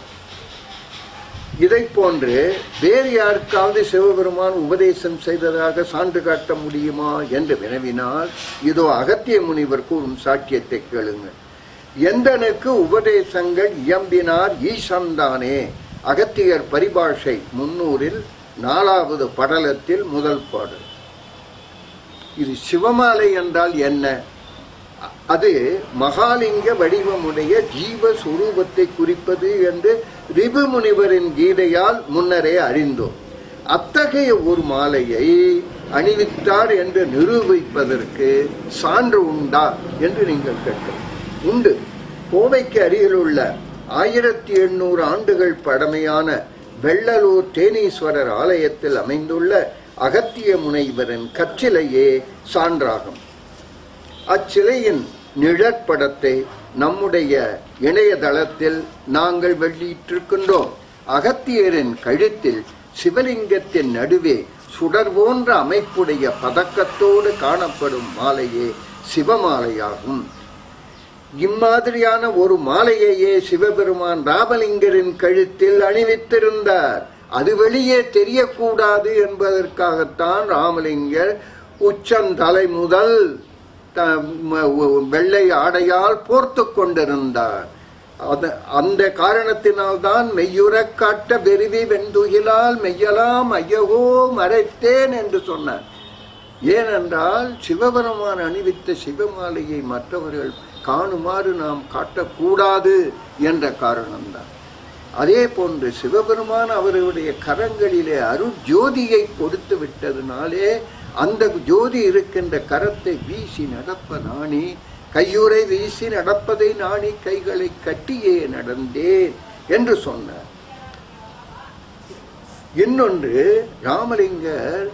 இதை போன்று வேறு யாருக்காவது சிவபெருமான் உபதேசம் செய்ததாக சான்று காட்ட முடியுமா என்று வினவினால் இதோ அகத்திய முனிவர் கூறும் சாட்சியத்தை கேளுங்கள் எந்தனுக்கு உபதேசங்கள் இயம்பினார் ஈசன்தானே அகத்தியர் பரிபாஷை முன்னூறில் நாலாவது படலத்தில் முதல் பாடல் இது சிவமாலை என்றால் என்ன அது மகாலிங்க வடிவமுடைய ஜீவ சுரூபத்தை குறிப்பது என்று ரிபு முனிவரின் கீதையால் முன்னரே அறிந்தோம் அத்தகைய ஒரு மாலையை அணிவித்தார் என்று நிரூபிப்பதற்கு சான்று உண்டா என்று நீங்கள் கேட்கலாம் உண்டு கோவைக்கு அருகிலுள்ள ஆயிரத்தி எண்ணூறு ஆண்டுகள் பழமையான வெள்ளலூர் தேனீஸ்வரர் ஆலயத்தில் அமைந்துள்ள அகத்திய முனைவரின் கற்சிலையே சான்றாகும் அச்சிலையின் நிழற்படத்தை நம்முடைய இணையதளத்தில் நாங்கள் வெளியிட்டிருக்கின்றோம் அகத்தியரின் கழுத்தில் சிவலிங்கத்தின் நடுவே சுடர் போன்ற அமைப்புடைய பதக்கத்தோடு காணப்படும் மாலையே சிவமாலையாகும் இம்மாதிரியான ஒரு மாலையையே சிவபெருமான் ராமலிங்கரின் கழுத்தில் அணிவித்திருந்தார் அது வெளியே தெரியக்கூடாது என்பதற்காகத்தான் ராமலிங்கர் உச்சந்தலை முதல் த- ம- ஒ- வெள்ளை ஆடையால் போர்த்து கொண்டிருந்தார் அது அந்த காரணத்தினால்தான் மெய்யுறக் காட்ட வெறுவி வெந்துகிலால் மெய்யலாம் ஐயகோ மறைத்தேன் என்று சொன்னார் ஏனென்றால் சிவபெருமான் அணிவித்த சிவமாலையை மற்றவர்கள் காணுமாறு நாம் காட்டக்கூடாது என்ற காரணம்தான் அதே போன்று சிவபெருமான் அவருடைய கரங்களிலே அருட்ஜோதியை கொடுத்து விட்டதுனாலே அந்த ஜோதி இருக்கின்ற கரத்தை வீசி நடப்ப நாணி கையுறை வீசி நடப்பதை நாணி கைகளை கட்டியே நடந்தேன் என்று சொன்னார் இன்னொன்று ராமலிங்கர்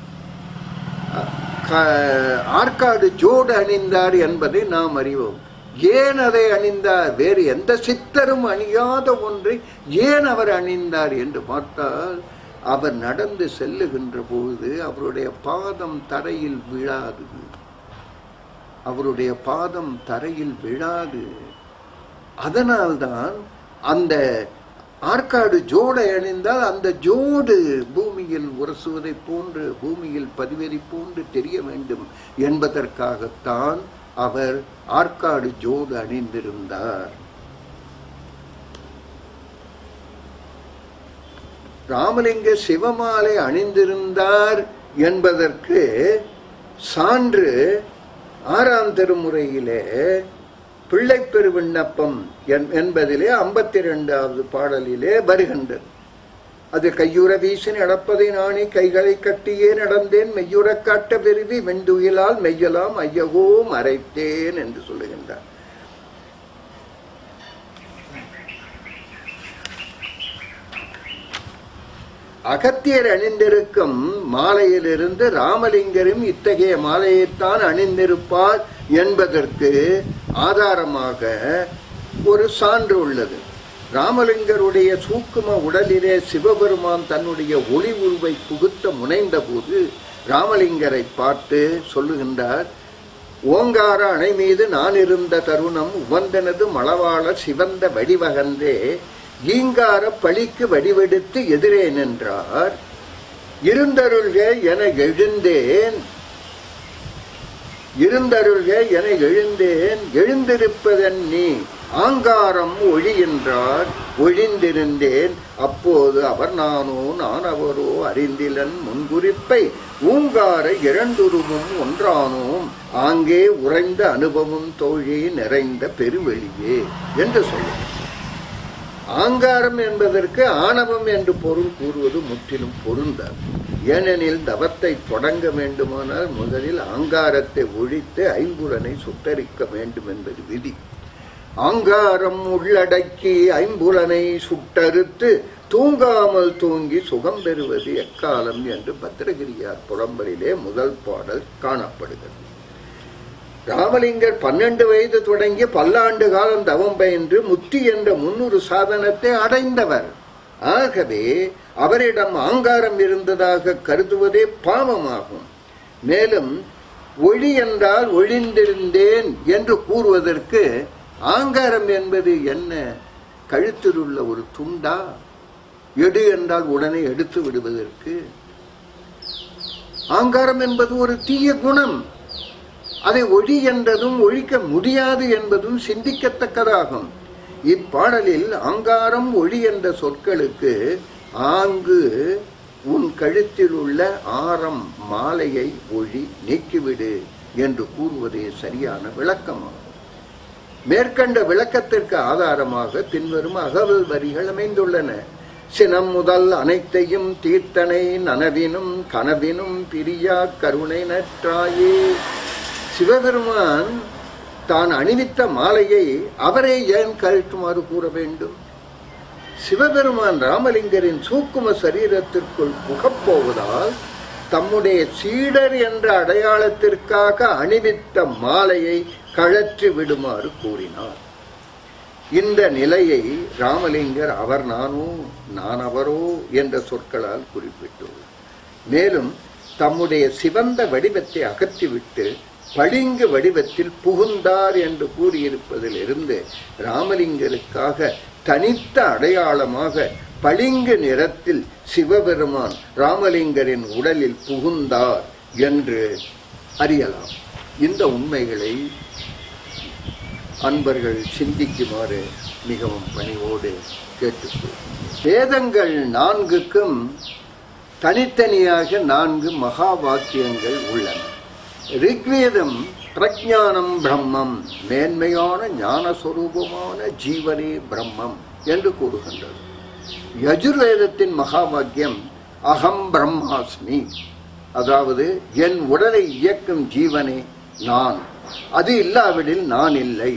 க- ஆற்காடு ஜோடு அணிந்தார் என்பதை நாம் அறிவோம் ஏன் அதை அணிந்தார் வேறு எந்த சித்தரும் அணியாத ஒன்றை ஏன் அவர் அணிந்தார் என்று பார்த்தால் அவர் நடந்து செல்லுகின்ற பொழுது அவருடைய பாதம் தரையில் விழாது அவருடைய பாதம் தரையில் விழாது அதனால்தான் அந்த ஆற்காடு ஜோடை அணிந்தால் அந்த ஜோடு பூமியில் உரசுவதை போன்று பூமியில் பதிவெறி போன்று தெரிய வேண்டும் என்பதற்காகத்தான் அவர் ஆற்காடு ஜோடு அணிந்திருந்தார் ராமலிங்க சிவமாலை அணிந்திருந்தார் என்பதற்கு சான்று ஆறாம் திருமுறையிலே பிள்ளை பெருவிண்ணப்பம் என்- என்பதிலே ஐம்பத்தி ரெண்டாவது பாடலிலே வருகின்றது அது கையுற வீசி நடப்பதை நானே கைகளை கட்டியே நடந்தேன் மெய்யுறக் காட்ட பெருவி வெண்டுயிலால் மெய்யலாம் ஐயகோ மறைத்தேன் என்று சொல்லுகின்றார் அகத்தியர் அணிந்திருக்கும் மாலையிலிருந்து ராமலிங்கரும் இத்தகைய மாலையைத்தான் அணிந்திருப்பார் என்பதற்கு ஆதாரமாக ஒரு சான்று உள்ளது ராமலிங்கருடைய சூக்கும உடலிலே சிவபெருமான் தன்னுடைய ஒளி உருவை புகுத்த முனைந்தபோது ராமலிங்கரை பார்த்து சொல்லுகின்றார் ஓங்கார அணை மீது நான் இருந்த தருணம் உவந்தனது மளவாள சிவந்த வடிவகன்றே ஈங்கார பழிக்கு வடிவெடுத்து எதிரே நின்றார் இருந்தருள்க என எழுந்தேன் இருந்தருள்க என எழுந்தேன் எழுந்திருப்பதன் நீ ஆங்காரம் ஒளி என்றார் ஒழிந்திருந்தேன் அப்போது அவர் நானோ நான் அவரோ அறிந்திலன் முன்குறிப்பை ஊங்கார இரண்டுருவும் ஒன்றானோம் ஆங்கே உறைந்த அனுபவம் தோழி நிறைந்த பெருவெளியே என்று சொல்லுங்கள் ஆங்காரம் என்பதற்கு ஆணவம் என்று பொருள் கூறுவது முற்றிலும் பொருந்தாது ஏனெனில் தவத்தை தொடங்க வேண்டுமானால் முதலில் ஆங்காரத்தை ஒழித்து ஐம்புலனை சுட்டரிக்க வேண்டும் என்பது விதி ஆங்காரம் உள்ளடக்கி ஐம்புலனை சுட்டறுத்து தூங்காமல் தூங்கி சுகம் பெறுவது எக்காலம் என்று பத்திரகிரியார் புறம்பலிலே முதல் பாடல் காணப்படுகிறது ராமலிங்கர் பன்னெண்டு வயது தொடங்கி பல்லாண்டு காலம் தவம் பயின்று முத்தி என்ற முன்னூறு சாதனத்தை அடைந்தவர் ஆகவே அவரிடம் ஆங்காரம் இருந்ததாக கருதுவதே பாவமாகும் மேலும் ஒளி என்றால் ஒழிந்திருந்தேன் என்று கூறுவதற்கு ஆங்காரம் என்பது என்ன கழுத்தில் உள்ள ஒரு துண்டா எடு என்றால் உடனே எடுத்து விடுவதற்கு ஆங்காரம் என்பது ஒரு தீய குணம் அதை ஒழி என்றதும் ஒழிக்க முடியாது என்பதும் சிந்திக்கத்தக்கதாகும் இப்பாடலில் ஆங்காரம் ஒளி என்ற சொற்களுக்கு ஆங்கு உன் கழுத்தில் உள்ள ஆரம் மாலையை ஒளி நீக்கிவிடு என்று கூறுவதே சரியான விளக்கமாகும் மேற்கண்ட விளக்கத்திற்கு ஆதாரமாக பின்வரும் அகவல் வரிகள் அமைந்துள்ளன சினம் முதல் அனைத்தையும் தீர்த்தனை நனவினும் கனவினும் பிரியா கருணை நற்றாயே சிவபெருமான் தான் அணிவித்த மாலையை அவரே ஏன் கழட்டுமாறு கூற வேண்டும் சிவபெருமான் ராமலிங்கரின் சூக்கும சரீரத்திற்குள் புகப்போவதால் தம்முடைய சீடர் என்ற அடையாளத்திற்காக அணிவித்த மாலையை கழற்றி விடுமாறு கூறினார் இந்த நிலையை ராமலிங்கர் அவர் நானோ நான் அவரோ என்ற சொற்களால் குறிப்பிட்டுள்ளார் மேலும் தம்முடைய சிவந்த வடிவத்தை அகற்றிவிட்டு பளிங்கு வடிவத்தில் புகுந்தார் என்று கூறியிருப்பதிலிருந்து ராமலிங்கருக்காக தனித்த அடையாளமாக பளிங்கு நிறத்தில் சிவபெருமான் ராமலிங்கரின் உடலில் புகுந்தார் என்று அறியலாம் இந்த உண்மைகளை அன்பர்கள் சிந்திக்குமாறு மிகவும் பணிவோடு கேட்டுக்கொள் வேதங்கள் நான்குக்கும் தனித்தனியாக நான்கு மகா வாக்கியங்கள் உள்ளன ரிக்வேதம் பிரஜானம் பிரம்மம் மேன்மையான ஞானஸ்வரூபமான ஜீவனே பிரம்மம் என்று கூறுகின்றது யஜுர்வேதத்தின் மகா வாக்கியம் அகம் பிரம்மாஸ்மி அதாவது என் உடலை இயக்கும் ஜீவனே நான் அது இல்லாவிடில் நான் இல்லை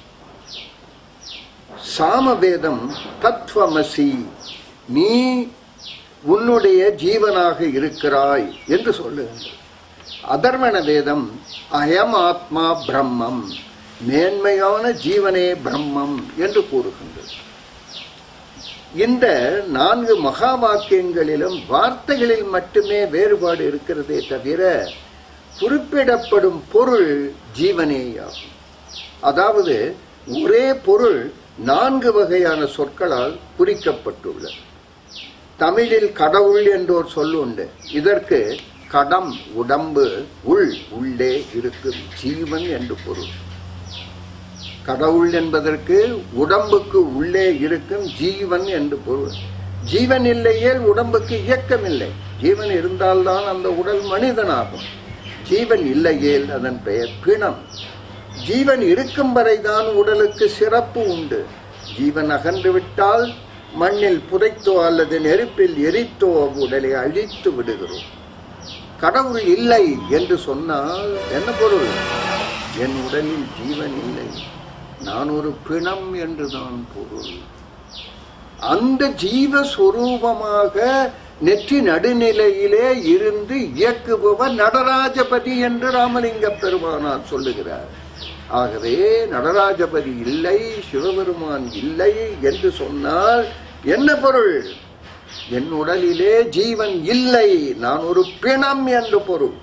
சாமவேதம் தத்வமசி நீ உன்னுடைய ஜீவனாக இருக்கிறாய் என்று சொல்லுகின்றது அதர்வண வேதம் அயம் ஆத்மா பிரம்மம் மேன்மையான ஜீவனே பிரம்மம் என்று கூறுகின்றது இந்த நான்கு மகா வாக்கியங்களிலும் வார்த்தைகளில் மட்டுமே வேறுபாடு இருக்கிறதே தவிர குறிப்பிடப்படும் பொருள் ஜீவனேயாகும் அதாவது ஒரே பொருள் நான்கு வகையான சொற்களால் குறிக்கப்பட்டுள்ளது தமிழில் கடவுள் என்றோர் சொல்லுண்டு இதற்கு கடம் உடம்பு உள் உள்ளே இருக்கும் ஜீவன் என்று பொருள் கடவுள் என்பதற்கு உடம்புக்கு உள்ளே இருக்கும் ஜீவன் என்று பொருள் ஜீவன் இல்லையேல் உடம்புக்கு இயக்கம் இல்லை ஜீவன் இருந்தால்தான் அந்த உடல் மனிதனாகும் ஜீவன் இல்லையேல் அதன் பெயர் பிணம் ஜீவன் இருக்கும் வரைதான் உடலுக்கு சிறப்பு உண்டு ஜீவன் அகன்று விட்டால் மண்ணில் புதைத்தோ அல்லது நெருப்பில் எரித்தோ அவ்வுடலை அழித்து விடுகிறோம் கடவுள் இல்லை என்று சொன்னால் என்ன பொருள் என் உடலில் ஜீவன் இல்லை நான் ஒரு பிணம் என்றுதான் பொருள் அந்த ஜீவஸ்வரூபமாக நெற்றி நடுநிலையிலே இருந்து இயக்குபவர் நடராஜபதி என்று ராமலிங்க பெருமானார் சொல்லுகிறார் ஆகவே நடராஜபதி இல்லை சிவபெருமான் இல்லை என்று சொன்னால் என்ன பொருள் என் உடலிலே ஜீவன் இல்லை நான் ஒரு பிணம் என்று பொருள்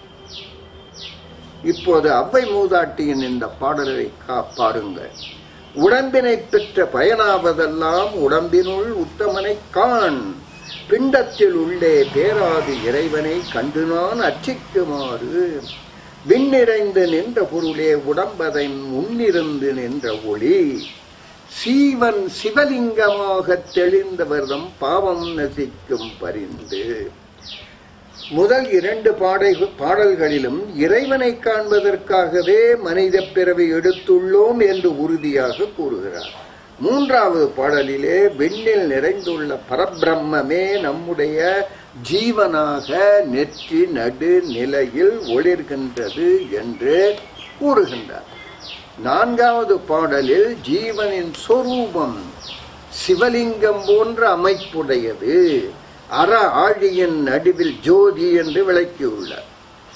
இப்போது அவ்வை மூதாட்டியின் இந்த பாடலை கா- பாருங்கள் உடம்பினை பெற்ற பயனாவதெல்லாம் உடம்பினுள் உத்தமனை காண் பிண்டத்தில் உள்ளே பேராது இறைவனை கண்டு நான் அர்ச்சிக்குமாறு விண்ணிறைந்து நின்ற பொருளே உடம்பதன் முன்னிருந்து நின்ற ஒளி சீவன் சிவலிங்கமாகத் தெளிந்தவர்தம் பாவம் நசிக்கும் பரிந்து முதல் இரண்டு பாடை பாடல்களிலும் இறைவனை காண்பதற்காகவே மனித பிறவி எடுத்துள்ளோம் என்று உறுதியாக கூறுகிறார் மூன்றாவது பாடலிலே விண்ணில் நிறைந்துள்ள பரபிரம்மமே நம்முடைய ஜீவனாக நெற்றி நடு நிலையில் ஒளிர்கின்றது என்று கூறுகின்றார் நான்காவது பாடலில் ஜீவனின் சொரூபம் சிவலிங்கம் போன்ற அமைப்புடையது அற ஆழியின் நடுவில் ஜோதி என்று விளக்கியுள்ளார்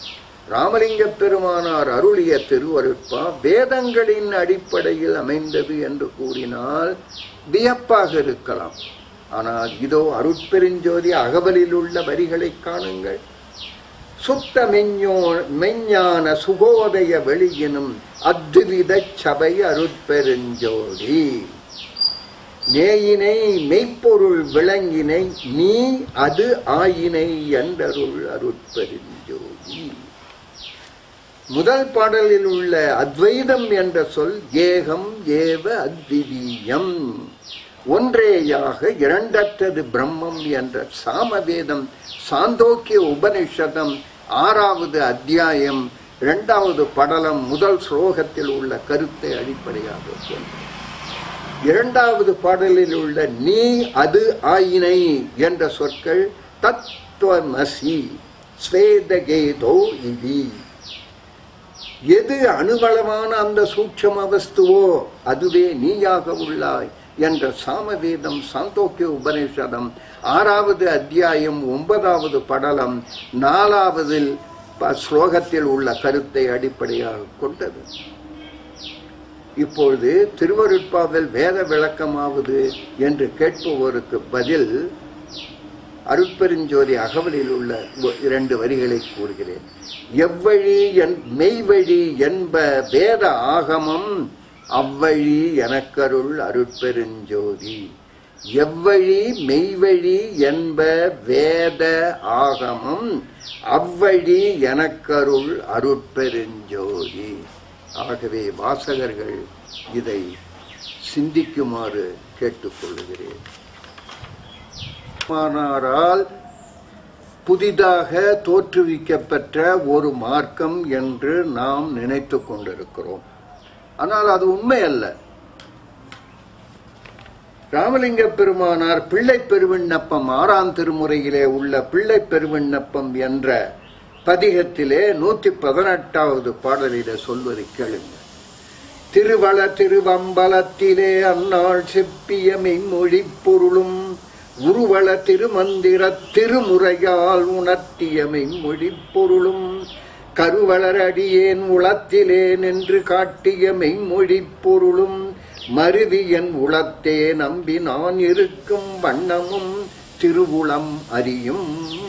ராமலிங்க பெருமானார் அருளிய திருவருட்பா வேதங்களின் அடிப்படையில் அமைந்தது என்று கூறினால் வியப்பாக இருக்கலாம் ஆனால் இதோ அருட்பெருஞ்சோதி அகவலில் உள்ள வரிகளை காணுங்கள் சுத்த மெஞ்ஞோ மெஞ்ஞான சுகோதய வெளியினும் அத்வித சபை அருட்பெருஞ்சோதி நேயினை மெய்ப்பொருள் விளங்கினை நீ அது ஆயினை என்றருள் அருட்பெருஞ்சோதி முதல் பாடலில் உள்ள அத்வைதம் என்ற சொல் ஏகம் ஏவ அத்விதீயம் ஒன்றேயாக இரண்டற்றது பிரம்மம் என்ற சாமவேதம் சாந்தோக்கிய உபனிஷதம் ஆறாவது அத்தியாயம் இரண்டாவது படலம் முதல் ஸ்லோகத்தில் உள்ள கருத்தை அடிப்படையாக கொண்டது இரண்டாவது பாடலில் உள்ள நீ அது ஆயினை என்ற சொற்கள் தத்துவமசி ஸ்வேதகேதோ இதி எது அணுவளவான அந்த சூட்சம வஸ்துவோ அதுவே நீயாக உள்ளாய் என்ற சாமவேதம் சாந்தோக்கிய உபனிஷதம் ஆறாவது அத்தியாயம் ஒன்பதாவது படலம் நாலாவதில் ப- ஸ்லோகத்தில் உள்ள கருத்தை அடிப்படையாக கொண்டது இப்பொழுது திருவருட்பாவில் வேத விளக்கமாவது என்று கேட்பவருக்கு பதில் அருட்பெருஞ்சோதி அகவலில் உள்ள ஒ- இரண்டு வரிகளை கூறுகிறேன் எவ்வழி என் மெய்வழி என்ப வேத ஆகமம் அவ்வழி எனக்கருள் அருட்பெருஞ்சோதி எவ்வழி மெய்வழி என்ப வேத ஆகமம் அவ்வழி எனக்கருள் அருட்பெருஞ்சோதி ஆகவே வாசகர்கள் இதை சிந்திக்குமாறு கேட்டுக்கொள்கிறேன் மானாரால் புதிதாக தோற்றுவிக்கப்பெற்ற ஒரு மார்க்கம் என்று நாம் நினைத்து கொண்டிருக்கிறோம் ஆனால் அது உண்மை அல்ல ராமலிங்க பெருமானார் பிள்ளை பெருவிண்ணப்பம் ஆறாம் திருமுறையிலே உள்ள பிள்ளை பெருவிண்ணப்பம் என்ற பதிகத்திலே நூத்தி பதினெட்டாவது பாடலிலே சொல்வதை கேளுங்க திருவள திருவம்பலத்திலே அந்நாள் செப்பிய மெய்மொழிப் பொருளும் உருவள திருமந்திர திருமுறையால் உணர்த்திய மெய்மொழிப் பொருளும் கருவளர் அடியேன் உளத்திலே நின்று காட்டிய மெய்மொழிப் பொருளும் மருவியன் உளத்தே நம்பி நான் இருக்கும் வண்ணமும் திருவுளம் அறியும்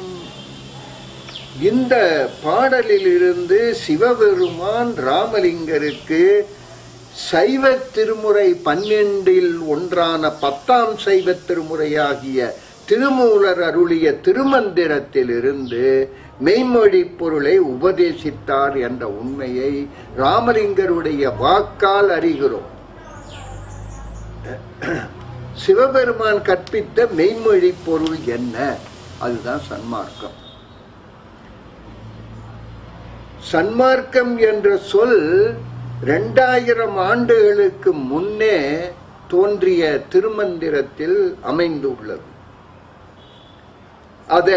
இந்த பாடலிலிருந்து சிவபெருமான் ராமலிங்கருக்கு சைவ திருமுறை பன்னெண்டில் ஒன்றான பத்தாம் சைவ திருமுறையாகிய திருமூலர் அருளிய திருமந்திரத்திலிருந்து மெய்மொழி பொருளை உபதேசித்தார் என்ற உண்மையை ராமலிங்கருடைய வாக்கால் அறிகிறோம் சிவபெருமான் கற்பித்த மெய்மொழி பொருள் என்ன அதுதான் சன்மார்க்கம் சன்மார்க்கம் என்ற சொல் ரெண்டாயிரம் ஆண்டுகளுக்கு முன்னே தோன்றிய திருமந்திரத்தில் அமைந்துள்ளது அத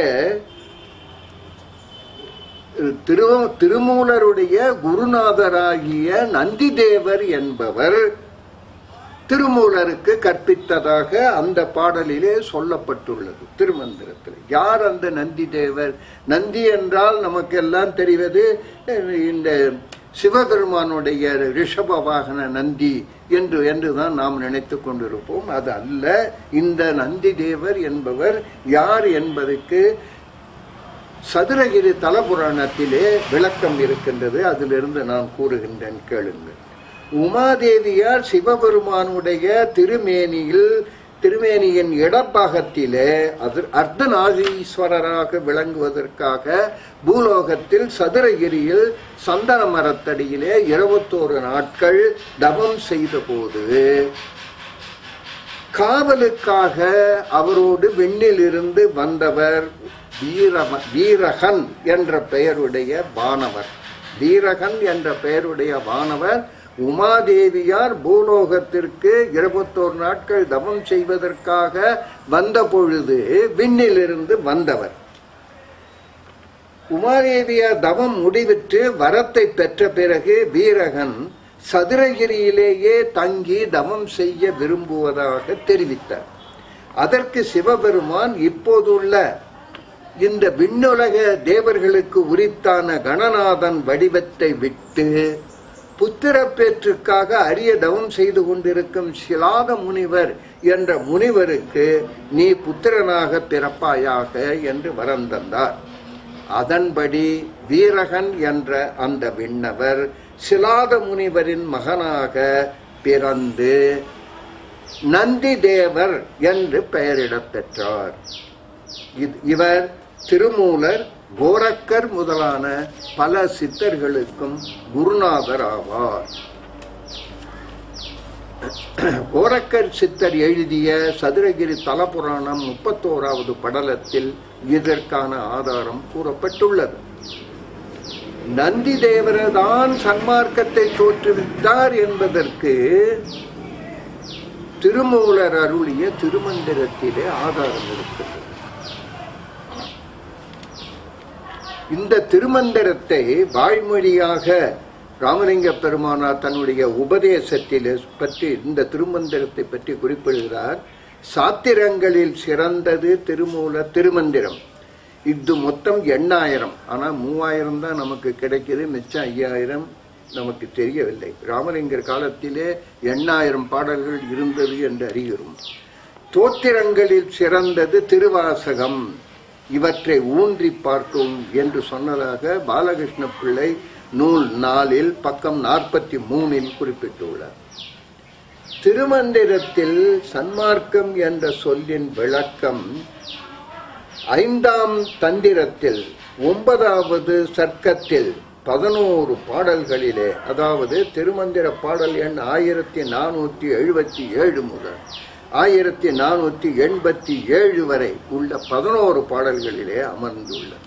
திரு திருமூலருடைய குருநாதராகிய நந்திதேவர் என்பவர் திருமூலருக்கு கற்பித்ததாக அந்த பாடலிலே சொல்லப்பட்டுள்ளது திருமந்திரத்தில் யார் அந்த நந்தி தேவர் நந்தி என்றால் நமக்கெல்லாம் தெரிவது அஹ், இந்த சிவபெருமானுடைய ரிஷப வாகன நந்தி என்று என்றுதான் நாம் நினைத்து கொண்டிருப்போம் அது அல்ல இந்த நந்தி தேவர் என்பவர் யார் என்பதற்கு சதுரகிரி தலபுராணத்திலே விளக்கம் இருக்கின்றது அதிலிருந்து நான் கூறுகின்றேன் கேளுங்கள் உமாதேவியார் சிவபெருமானுடைய திருமேனியில் திருமேனியின் இடப்பாகத்திலே அது அர்த்தநாதீஸ்வரராக விளங்குவதற்காக பூலோகத்தில் சதுரகிரியில் சந்தன மரத்தடியிலே இருபத்தோரு நாட்கள் தவம் செய்தபோது காவலுக்காக அவரோடு விண்ணிலிருந்து வந்தவர் வீரம வீரகன் என்ற பெயருடைய வானவர் வீரகன் என்ற பெயருடைய வானவர் உமாதேவியார் பூலோகத்திற்கு இருபத்தோரு நாட்கள் தவம் செய்வதற்காக வந்த பொழுது விண்ணிலிருந்து வந்தவர் உமாதேவியார் தவம் முடிவிட்டு வரத்தை பெற்ற பிறகு வீரகன் சதுரகிரியிலேயே தங்கி தவம் செய்ய விரும்புவதாக தெரிவித்தார் அதற்கு சிவபெருமான் இப்போதுள்ள இந்த விண்ணுலக தேவர்களுக்கு உரித்தான கணநாதன் வடிவத்தை விட்டு புத்திர பேற்றுக்காக அரிய தவம் செய்து கொண்டிருக்கும் சிலாத முனிவர் என்ற முனிவருக்கு நீ புத்திரனாக பிறப்பாயாக என்று வரம் தந்தார் அதன்படி வீரகன் என்ற அந்த விண்ணவர் சிலாத முனிவரின் மகனாக பிறந்து நந்தி தேவர் என்று பெயரிடப் பெற்றார் இது- இவர் திருமூலர் கோரக்கர் முதலான பல சித்தர்களுக்கும் குருநாதர் ஆவார் கோரக்கர் சித்தர் எழுதிய சதுரகிரி தலபுராணம் முப்பத்தோராவது படலத்தில் இதற்கான ஆதாரம் கூறப்பட்டுள்ளது நந்தி தேவரதான் சன்மார்க்கத்தை தோற்றுவித்தார் என்பதற்கு திருமூலர் அருளிய திருமந்திரத்திலே ஆதாரம் இருக்கிறது இந்த திருமந்திரத்தை வாய்மொழியாக ராமலிங்க பெருமானார் தன்னுடைய உபதேசத்தில் பற்றி இந்த திருமந்திரத்தை பற்றி குறிப்பிடுகிறார் சாத்திரங்களில் சிறந்தது திருமூல திருமந்திரம் இது மொத்தம் எண்ணாயிரம் ஆனால் மூவாயிரம் தான் நமக்கு கிடைக்குது மிச்சம் ஐயாயிரம் நமக்கு தெரியவில்லை ராமலிங்கர் காலத்திலே எண்ணாயிரம் பாடல்கள் இருந்தது என்று அறிகிறோம் தோத்திரங்களில் சிறந்தது திருவாசகம் இவற்றை ஊன்றி பார்த்தோம் என்று சொன்னதாக பாலகிருஷ்ண பிள்ளை நூல் நாலில் பக்கம் நாற்பத்தி மூணில் குறிப்பிட்டுள்ளார் திருமந்திரத்தில் சன்மார்க்கம் என்ற சொல்லின் விளக்கம் ஐந்தாம் தந்திரத்தில் ஒன்பதாவது சர்க்கத்தில் பதினோரு பாடல்களிலே அதாவது திருமந்திர பாடல் எண் ஆயிரத்தி நானூற்றி எழுபத்தி ஏழு முதல் ஆயிரத்தி நானூற்றி எண்பத்தி ஏழு வரை உள்ள பதினோரு பாடல்களிலே அமர்ந்துள்ளது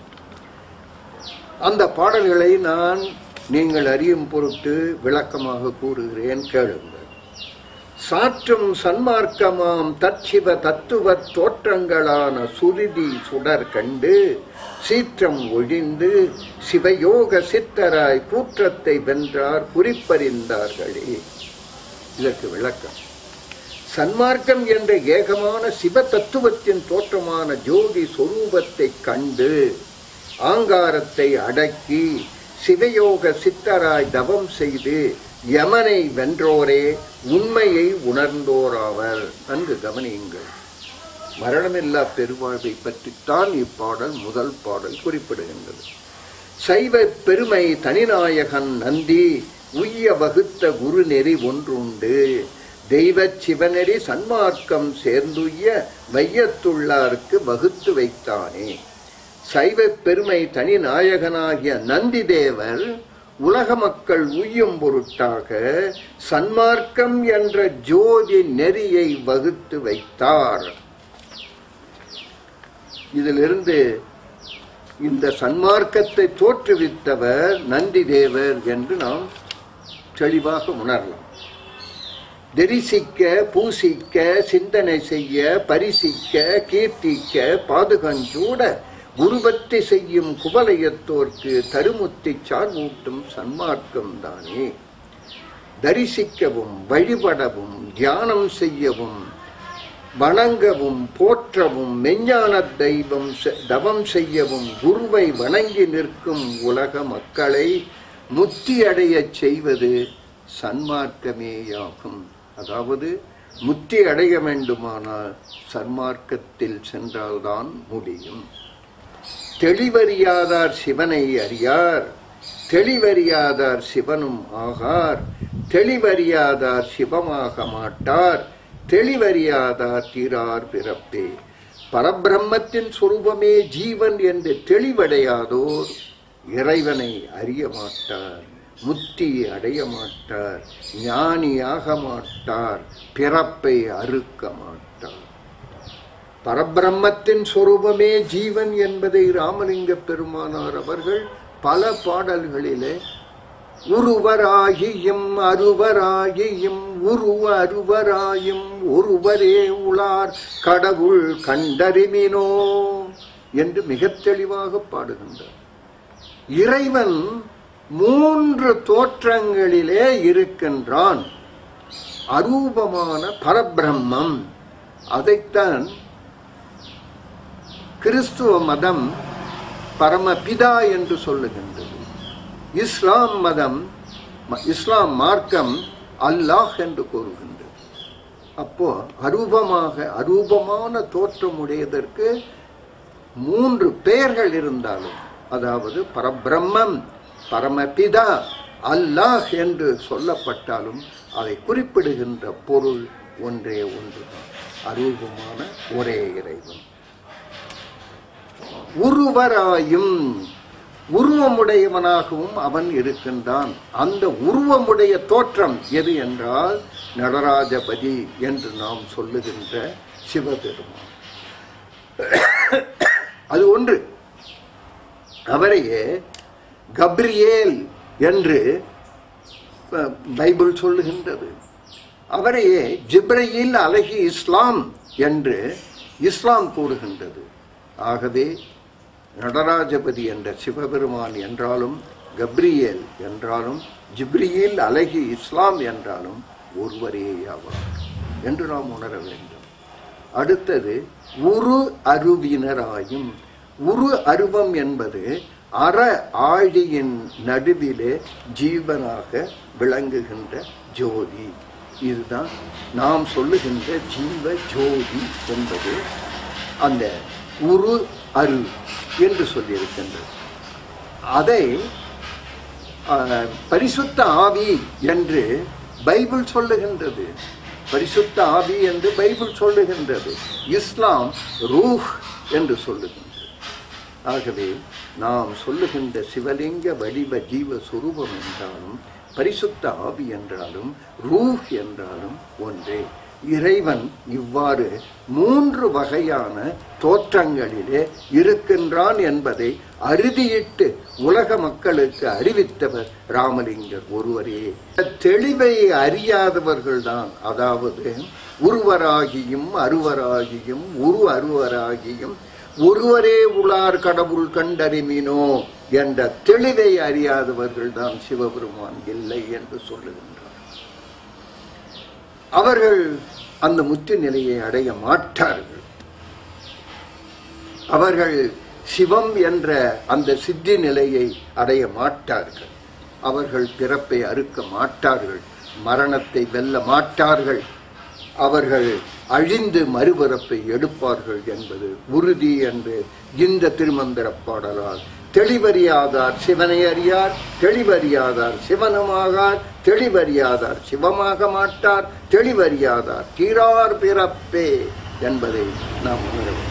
அந்த பாடல்களை நான் நீங்கள் அறியும் பொருட்டு விளக்கமாக கூறுகிறேன் கேளுங்கள் சாற்றும் சன்மார்க்கமாம் தற்சிவ தத்துவ தோற்றங்களான சுருதி சுடர் கண்டு சீற்றம் ஒழிந்து சிவயோக சித்தராய் கூற்றத்தை வென்றார் குறிப்பறிந்தார்களே இதற்கு விளக்கம் சன்மார்க்கம் என்ற ஏகமான சிவ தத்துவத்தின் தோற்றமான ஜோதி சொரூபத்தை கண்டு ஆங்காரத்தை அடக்கி சிவயோக சித்தராய் தவம் செய்து யமனை வென்றோரே உண்மையை உணர்ந்தோராவர் நன்கு கவனியுங்கள் மரணமில்லா பெருவாழ்வை பற்றித்தான் இப்பாடல் முதல் பாடல் குறிப்பிடுகின்றது சைவ பெருமை தனிநாயகன் நந்தி உய்ய வகுத்த குரு நெறி ஒன்றுண்டு தெய்வச் சிவநெறி சன்மார்க்கம் சேர்ந்துய்ய வையத்துள்ளாருக்கு வகுத்து வைத்தானே சைவ பெருமை தனி நாயகனாகிய நந்தி தேவர் உலக மக்கள் உய்யும் பொருட்டாக சன்மார்க்கம் என்ற ஜோதி நெறியை வகுத்து வைத்தார் இதிலிருந்து இந்த சன்மார்க்கத்தை தோற்றுவித்தவர் நந்தி தேவர் என்று நாம் தெளிவாக உணரலாம் தரிசிக்க பூசிக்க சிந்தனை செய்ய பரிசிக்க கீர்த்திக்க பாதுகஞ்சூட குருபக்தி செய்யும் குவலயத்தோர்க்கு தருமுத்தி சார்மூட்டும் சன்மார்க்கம் தானே தரிசிக்கவும் வழிபடவும் தியானம் செய்யவும் வணங்கவும் போற்றவும் மெஞ்ஞான தெய்வம் செ- தவம் செய்யவும் குருவை வணங்கி நிற்கும் உலக மக்களை முத்தி அடையச் செய்வது சன்மார்க்கமேயாகும் அதாவது முத்தி அடைய வேண்டுமானால் சன்மார்க்கத்தில் சென்றால்தான் முடியும் தெளிவறியாதார் சிவனை அறியார் தெளிவறியாதார் சிவனும் ஆகார் தெளிவறியாதார் சிவமாக மாட்டார் தெளிவறியாதார் தீரார் பிறப்பே பரபிரம்மத்தின் சுரூபமே ஜீவன் என்று தெளிவடையாதோர் இறைவனை அறிய மாட்டார் முத்தி அடைய மாட்டார் ஞானியாக மாட்டார் பிறப்பை அறுக்க மாட்டார் பரபிரம்மத்தின் சொரூபமே ஜீவன் என்பதை ராமலிங்க பெருமானார் அவர்கள் பல பாடல்களிலே உருவராகியும் அருவராகியும் உருவ அருவராயும் ஒருவரே உளார் கடவுள் கண்டறிமினோ என்று மிகத் தெளிவாக பாடுகின்றார் இறைவன் மூன்று தோற்றங்களிலே இருக்கின்றான் அரூபமான பரபிரம்மம் அதைத்தான் கிறிஸ்துவ மதம் பரமபிதா என்று சொல்லுகின்றது இஸ்லாம் மதம் ம- இஸ்லாம் மார்க்கம் அல்லாஹ் என்று கூறுகின்றது அப்போ அரூபமாக அரூபமான தோற்றமுடையதற்கு மூன்று பெயர்கள் இருந்தாலும் அதாவது பரபிரம்மம் பரமபிதா அல்லாஹ் என்று சொல்லப்பட்டாலும் அதை குறிப்பிடுகின்ற பொருள் ஒன்றே ஒன்றுதான் அரூபமான ஒரே இறைவன் உருவராயும் உருவமுடையவனாகவும் அவன் இருக்கின்றான் அந்த உருவமுடைய தோற்றம் எது என்றால் நடராஜபதி என்று நாம் சொல்லுகின்ற சிவபெருமான் அது ஒன்று அவரையே கப்ரியேல் என்று அஹ், பைபிள் சொல்லுகின்றது அவரையே ஜிப்ரையில் அலகி இஸ்லாம் என்று இஸ்லாம் கூறுகின்றது ஆகவே நடராஜபதி என்ற சிவபெருமான் என்றாலும் கப்ரியேல் என்றாலும் ஜிப்ரியில் அலகி இஸ்லாம் என்றாலும் ஒருவரேயாவார் என்று நாம் உணர வேண்டும் அடுத்தது உரு அருவினராயும் உரு அருவம் என்பது அற ஆழியின் நடுவிலே ஜீவனாக விளங்குகின்ற ஜோதி இதுதான் நாம் சொல்லுகின்ற ஜீவ ஜோதி என்பது அந்த உரு அரு என்று சொல்லியிருக்கின்றது அதை அஹ், பரிசுத்த ஆவி என்று பைபிள் சொல்லுகின்றது பரிசுத்த ஆவி என்று பைபிள் சொல்லுகின்றது இஸ்லாம் ரூஹ் என்று சொல்லுகின்றது ஆகவே நாம் சொல்லுகின்ற சிவலிங்க வடிவ ஜீவ சுரூபம் என்றாலும் பரிசுத்த ஆவி என்றாலும் ரூஹ் என்றாலும் ஒன்றே இறைவன் இவ்வாறு மூன்று வகையான தோற்றங்களிலே இருக்கின்றான் என்பதை அறுதியிட்டு உலக மக்களுக்கு அறிவித்தவர் ராமலிங்கர் ஒருவரே தெளிவை அறியாதவர்கள்தான் அதாவது உருவராகியும் அருவராகியும் உரு அருவராகியும் ஒருவரே உளார் கடவுள் கண்டறிமினோ என்ற தெளிவை அறியாதவர்கள் தான் சிவபெருமான் இல்லை என்று சொல்லுகின்றார் அவர்கள் அந்த முத்து நிலையை அடைய மாட்டார்கள் அவர்கள் சிவம் என்ற அந்த சித்தி நிலையை அடைய மாட்டார்கள் அவர்கள் பிறப்பை அறுக்க மாட்டார்கள் மரணத்தை வெல்ல மாட்டார்கள் அவர்கள் அழிந்து மறுபிறப்பை எடுப்பார்கள் என்பது உறுதி என்று இந்த திருமந்திர பாடலால் தெளிவறியாதார் சிவனை அறியார் தெளிவறியாதார் சிவனுமாகார் தெளிவறியாதார் சிவமாக மாட்டார் தெளிவறியாதார் தீரார் பிறப்பே என்பதை நாம் உணர வேண்டும்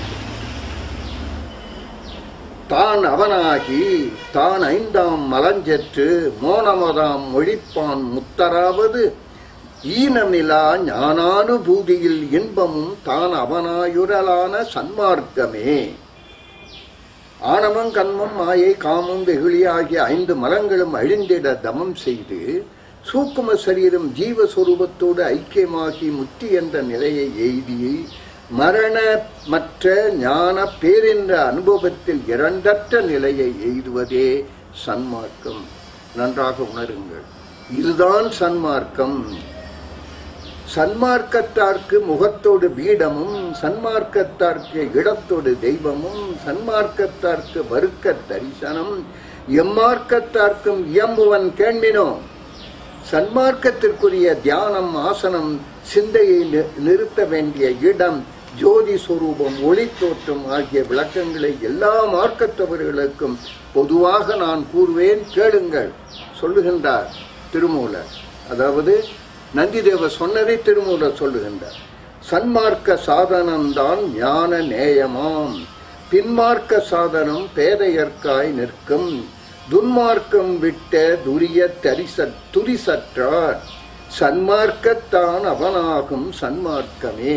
தான் அவனாகி தான் ஐந்தாம் மலஞ்செற்று மோனமதாம் ஒழிப்பான் முத்தராவது ஈனமிலா ஞானானுபூதியில் இன்பமும் தான் அவனாயுரலான சன்மார்க்கமே ஆணவம் கண்மம் மாயை காமம் வெகுளி ஆகிய ஐந்து மலங்களும் அழிந்திட தமம் செய்து சூக்கும சரீரம் ஜீவஸ்வரூபத்தோடு ஐக்கியமாகி முத்தி என்ற நிலையை எய்தி மரண மற்ற ஞான பேரென்ற அனுபவத்தில் இரண்டற்ற நிலையை எய்துவதே சன்மார்க்கம் நன்றாக உணருங்கள் இதுதான் சன்மார்க்கம் சன்மார்க்கத்தார்க்கு முகத்தோடு பீடமும் சன்மார்க்கத்தார்க்கு இடத்தோடு தெய்வமும் சன்மார்க்கத்தார்க்கு வறுக்க தரிசனம் எம்மார்க்கத்தார்க்கும் இயம்புவன் கேண்மினோ சன்மார்க்கத்திற்குரிய தியானம் ஆசனம் சிந்தையை நி- நிறுத்த வேண்டிய இடம் ஜோதி சொரூபம் ஒளி தோற்றம் ஆகிய விளக்கங்களை எல்லா மார்க்கத்தவர்களுக்கும் பொதுவாக நான் கூறுவேன் கேளுங்கள் சொல்லுகின்றார் திருமூலர் அதாவது நந்திதேவ சொன்னதை திருமூலர் சொல்லுகின்றார் சன்மார்க்க சாதனம்தான் ஞான நேயமாம் பின்மார்க்க சாதனம் பேதையர்க்காய் நிற்கும் துன்மார்க்கம் விட்ட துரிய தரிச துரிசற்றார் சன்மார்க்கத்தான் அவனாகும் சன்மார்க்கமே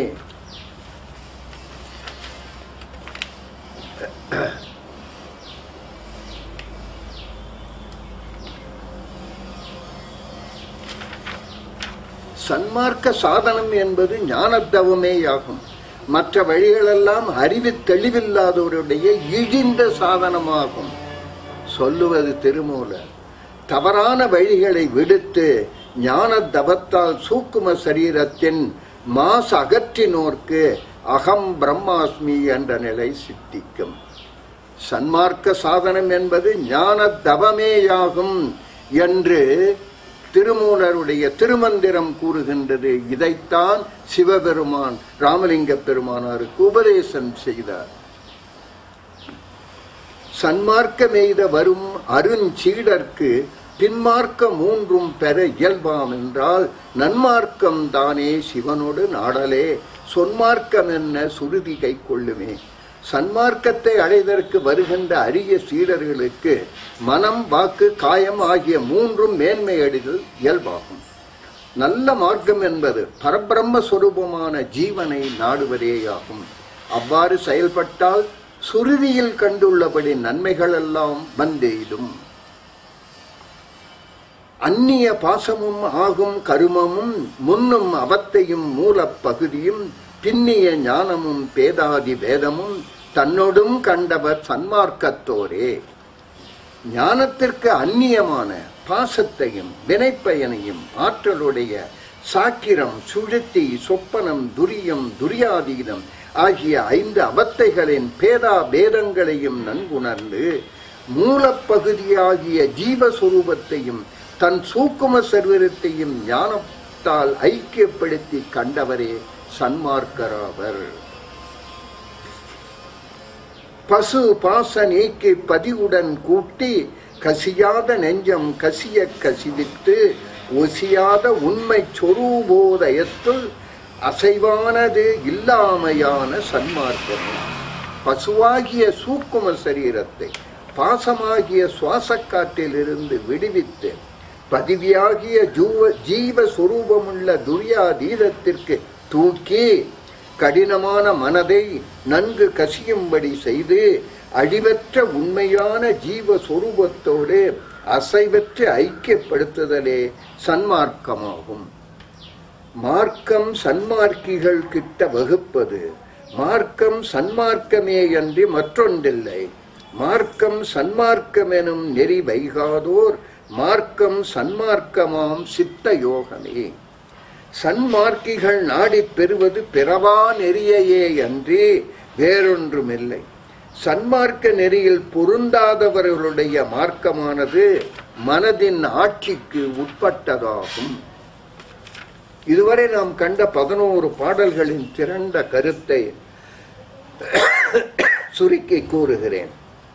சன்மார்க்க சாதனம் என்பது ஞானத்தவமேயாகும் மற்ற வழிகளெல்லாம் அறிவு தெளிவில்லாதவருடைய இழிந்த சாதனமாகும் சொல்லுவது திருமூலர் தவறான வழிகளை விடுத்து ஞான தவத்தால் சூக்கும சரீரத்தின் மாசு அகற்றினோர்க்கு அகம் பிரம்மாஸ்மி என்ற நிலை சித்திக்கும் சன்மார்க்க சாதனம் என்பது ஞான தவமேயாகும் என்று திருமூலருடைய திருமந்திரம் கூறுகின்றது இதைத்தான் சிவபெருமான் ராமலிங்க பெருமானாருக்கு உபதேசம் செய்தார் சன்மார்க்கமெய்த வரும் அருஞ்சீடர்க்கு பின்மார்க்க மூன்றும் பெற இயல்பாம் என்றால் நன்மார்க்கம் தானே சிவனோடு நாடலே சொன்மார்க்கம் என்ன சுருதி கை கொள்ளுமே சன்மார்க்கத்தை அடைதற்கு வருகின்ற அரிய சீடர்களுக்கு மனம் வாக்கு காயம் ஆகிய மூன்றும் மேன்மை அடைதல் இயல்பாகும் நல்ல மார்க்கம் என்பது பரபிரம்ம சொரூபமான ஜீவனை நாடுவதேயாகும் அவ்வாறு செயல்பட்டால் சுருதியில் கண்டுள்ளபடி நன்மைகள் எல்லாம் வந்தெய்தும் அந்நிய பாசமும் ஆகும் கருமமும் முன்னும் அவத்தையும் மூலப் பகுதியும் பின்னிய ஞானமும் பேதாதி வேதமும் தன்னோடும் கண்டவர் சன்மார்க்கத்தோரே ஞானத்திற்கு அந்நியமான பாசத்தையும் வினைப்பயனையும் ஆற்றலுடைய சாக்கிரம் சுழுத்தி சொப்பனம் துரியம் துரியாதீதம் ஆகிய ஐந்து அவத்தைகளின் பேதா பேதங்களையும் நன்குணர்ந்து மூலப்பகுதியாகிய ஜீவஸ்வரூபத்தையும் தன் சூக்கும சர்வரத்தையும் ஞானத்தால் ஐக்கியப்படுத்தி கண்டவரே சன்மார்க்கராவர் பசு பாச நீக்கி பதிவுடன் கூட்டி கசியாத நெஞ்சம் கசிய கசிவித்து ஒசியாத உண்மை சொரூபோதயத்துள் அசைவானது இல்லாமையான சன்மார்க்கம் பசுவாகிய சூக்கும சரீரத்தை பாசமாகிய சுவாசக்காற்றிலிருந்து விடுவித்து பதிவியாகிய ஜூவ ஜீவ சொரூபமுள்ள துரியாதீதத்திற்கு தூக்கி கடினமான மனதை நன்கு கசியும்படி செய்து அழிவற்ற உண்மையான ஜீவ சொரூபத்தோடு அசைவற்று ஐக்கியப்படுத்துதலே சன்மார்க்கமாகும் மார்க்கம் சன்மார்க்கிகள் கிட்ட வகுப்பது மார்க்கம் சன்மார்க்கமே அன்றி மற்றொன்றில்லை மார்க்கம் சன்மார்க்கம் எனும் நெறி வைகாதோர் மார்க்கம் சன்மார்க்கமாம் சித்த யோகமே சன்மார்க்கிகள் நாடிப் பெறுவது பிறவா நெறியையே அன்றி வேறொன்றுமில்லை சன்மார்க்க நெறியில் பொருந்தாதவர்களுடைய மார்க்கமானது மனதின் ஆட்சிக்கு உட்பட்டதாகும் இதுவரை நாம் கண்ட பதினோரு பாடல்களின் திரண்ட கருத்தை சுருக்கி கூறுகிறேன்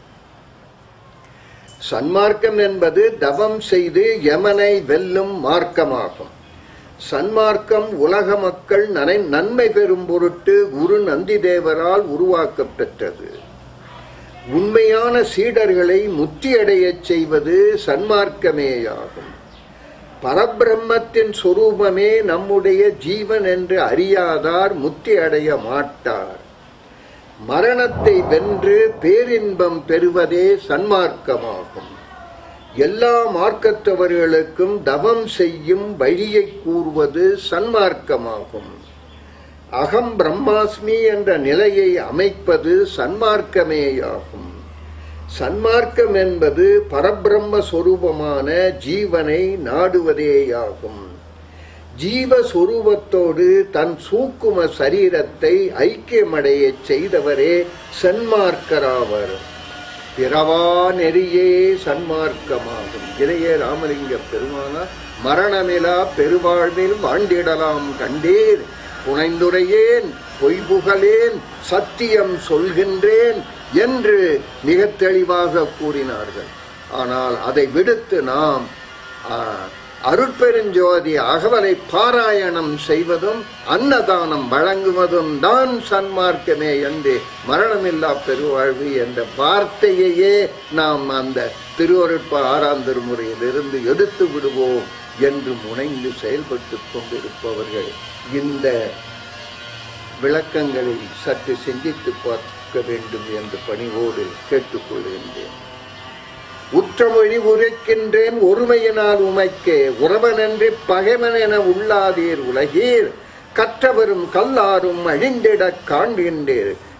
சன்மார்க்கம் என்பது தவம் செய்து யமனை வெல்லும் மார்க்கமாகும் சன்மார்க்கம் உலக மக்கள் நனை நன்மை பெறும் பொருட்டு குரு நந்திதேவரால் உருவாக்கப் பெற்றது உண்மையான சீடர்களை முத்தியடையச் செய்வது சன்மார்க்கமேயாகும் பரபிரம்மத்தின் சொரூபமே நம்முடைய ஜீவன் என்று அறியாதார் முத்தி அடைய மாட்டார் மரணத்தை வென்று பேரின்பம் பெறுவதே சன்மார்க்கமாகும் எல்லா மார்க்கத்தவர்களுக்கும் தவம் செய்யும் வழியை கூறுவது சன்மார்க்கமாகும் அகம் பிரம்மாஸ்மி என்ற நிலையை அமைப்பது சன்மார்க்கமேயாகும் சன்மார்க்கம் என்பது பரபிரம்ம சொரூபமான ஜீவனை நாடுவதேயாகும் ஜீவ சொரூபத்தோடு தன் சூக்கும சரீரத்தை ஐக்கியமடைய செய்தவரே சன்மார்க்கராவர் பிறவா நெறியே சன்மார்க்கமாகும் இதையே ராமலிங்க பெருமானார் மரணமிலா பெருவாழ்வில் வாழ்ந்திடலாம் கண்டேன் புனைந்துரையேன் பொய்புகழேன் சத்தியம் சொல்கின்றேன் என்று மிக தெளிவாக கூறினார்கள் ஆனால் அதை விடுத்து நாம் ஆ, அருட்பெருஞ்சோதி அகவலை பாராயணம் செய்வதும் அன்னதானம் வழங்குவதும் தான் சன்மார்க்கமே என்று மரணமில்லா பெருவாழ்வு என்ற வார்த்தையையே நாம் அந்த திருவருட்ப ஆறாம் திருமுறையிலிருந்து எடுத்து விடுவோம் என்று முனைந்து செயல்பட்டு கொண்டிருப்பவர்கள் இந்த விளக்கங்களை சற்று சிந்தித்து பார்க்க வேண்டும் என்று பணிவோடு கேட்டுக்கொள்கின்றேன் உற்றமொழி உரைக்கின்றேன் ஒருமையினால் உமைக்கே உறவனன்றி பகைவன் என உள்ளாதீர் உலகீர் கற்றவரும் கல்லாரும் அழிந்திடக் காண்கின்றீர்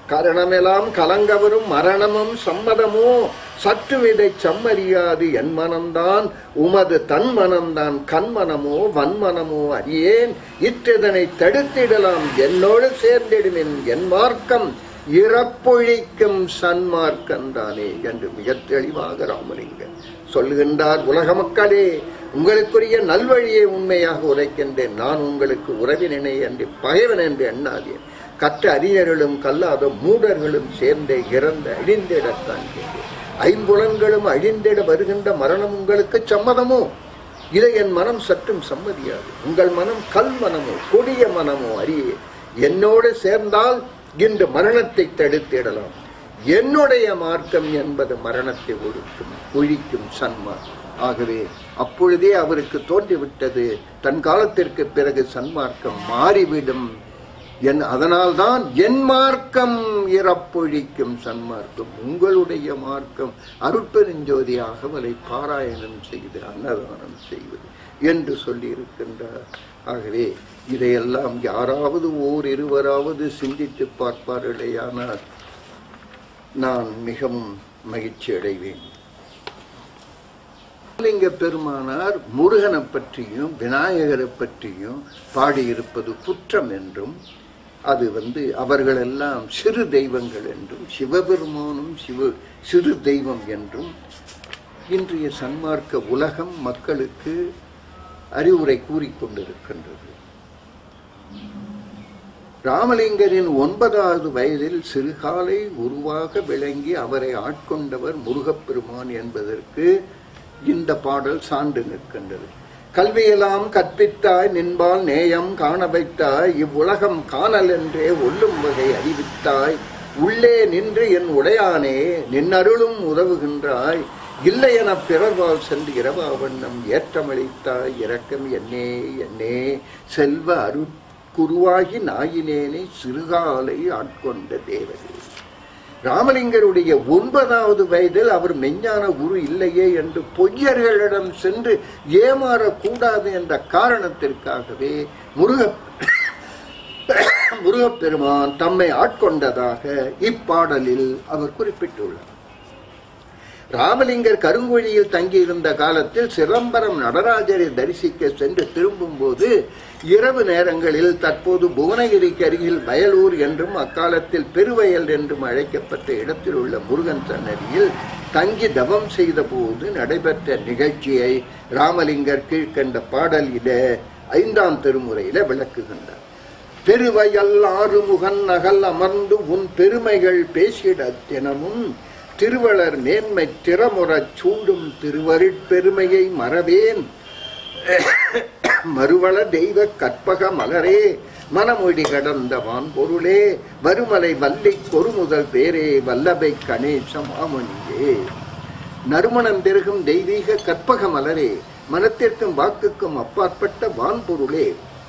கரணமெல்லாம் கலங்கவரும் மரணமும் சம்மதமோ சற்று விதை சம்மறியாது என் மனம்தான் உமது தன் மனம்தான் கண்மனமோ வன்மனமோ அறியேன் இற்றிதனை தடுத்திடலாம் என்னோடு சேர்ந்திடுமின் என் மார்க்கம் இறப்பொழிக்கும் சன்மார்க்கந்தானே என்று மிக தெளிவாக ராமலிங்கர் சொல்லுகின்றார் உலக மக்களே உங்களுக்குரிய நல்வழியை உண்மையாக உரைக்கின்றேன் நான் உங்களுக்கு உறவினனை என்று பகைவன் என்று எண்ணாதேன் கற்ற அறிஞர்களும் கல்லாத மூடர்களும் சேர்ந்தே இறந்த அழிந்திடத்தான் கேட்டேன் ஐம்புலன்களும் அழிந்திட வருகின்ற மரணம் உங்களுக்கு சம்மதமோ இதை என் மனம் சற்றும் சம்மதியாது உங்கள் மனம் கல் மனமோ கொடிய மனமோ அறியே என்னோடு சேர்ந்தால் இன்று மரணத்தை தடுத்திடலாம் என்னுடைய மார்க்கம் என்பது மரணத்தை ஒழுக்கும் ஒழிக்கும் சன்மார்க்கம் ஆகவே அப்பொழுதே அவருக்கு தோன்றிவிட்டது தன் காலத்திற்கு பிறகு சன்மார்க்கம் மாறிவிடும் என் அதனால்தான் என் மார்க்கம் இறப்பொழிக்கும் சன்மார்க்கம் உங்களுடைய மார்க்கம் அருட்பெருஞ்சோதி அகவலை பாராயணம் செய்து அன்னதானம் செய்வது என்று சொல்லியிருக்கின்றார் ஆகவே இதையெல்லாம் யாராவது ஓர் இருவராவது சிந்தித்து பார்ப்பார்களேயானால் நான் மிகவும் மகிழ்ச்சி அடைவேன் லிங்க பெருமானார் முருகனை பற்றியும் விநாயகரை பற்றியும் பாடியிருப்பது குற்றம் என்றும் அது வந்து அவர்களெல்லாம் சிறு தெய்வங்கள் என்றும் சிவபெருமானும் சிவ சிறு தெய்வம் என்றும் இன்றைய சன்மார்க்க உலகம் மக்களுக்கு அறிவுரை கூறிக்கொண்டிருக்கின்றது ராமலிங்கரின் ஒன்பதாவது வயதில் சிறுகாலை உருவாக விளங்கி அவரை ஆட்கொண்டவர் முருகப்பெருமான் என்பதற்கு இந்த பாடல் சான்று நிற்கின்றது கல்வியெல்லாம் கற்பித்தாய் நின்பால் நேயம் காண வைத்தாய் இவ்வுலகம் காணல் என்றே ஒல்லும் வகை அறிவித்தாய் உள்ளே நின்று என் உடையானே நின்னருளும் உதவுகின்றாய் இல்லை என பிறர்வால் சென்று இரவா வண்ணம் ஏற்றமளித்தாய் இரக்கம் என்னே என்னே செல்வ அருட்குருவாகி நாயினேனை சிறுகாலை ஆட்கொண்ட தேவரே ராமலிங்கருடைய ஒன்பதாவது வயதில் அவர் மெஞ்ஞான குரு இல்லையே என்று பொய்யர்களிடம் சென்று ஏமாறக்கூடாது என்ற காரணத்திற்காகவே முருக முருகப்பெருமான் தம்மை ஆட்கொண்டதாக இப்பாடலில் அவர் குறிப்பிட்டுள்ளார் ராமலிங்கர் கருங்குழியில் தங்கியிருந்த காலத்தில் சிதம்பரம் நடராஜரை தரிசிக்க சென்று திரும்பும்போது இரவு நேரங்களில் தற்போது புவனகிரிக்கு அருகில் வயலூர் என்றும் அக்காலத்தில் பெருவயல் என்றும் அழைக்கப்பட்ட இடத்தில் உள்ள முருகன் சன்னதியில் தங்கி தவம் செய்த போது நடைபெற்ற நிகழ்ச்சியை ராமலிங்கர் கீழ்கண்ட பாடலில ஐந்தாம் திருமுறையில விளக்குகின்றார் பெருவயல் ஆறுமுகன் நகல் அமர்ந்து உன் பெருமைகள் பேசிட தினமும் திருவளர் மேன்மை திறமுறச் சூடும் திருவருட்பெருமையை மறவேன் மறுவள தெய்வ கற்பக மலரே மனமொழி கடந்த வான்பொருளே வருமலை வள்ளி கொருமுதல் பேரே வல்லபை கணேச மாமணியே நறுமணம் பெருகும் தெய்வீக கற்பக மலரே மனத்திற்கும் வாக்குக்கும் அப்பாற்பட்ட வான்பொருளே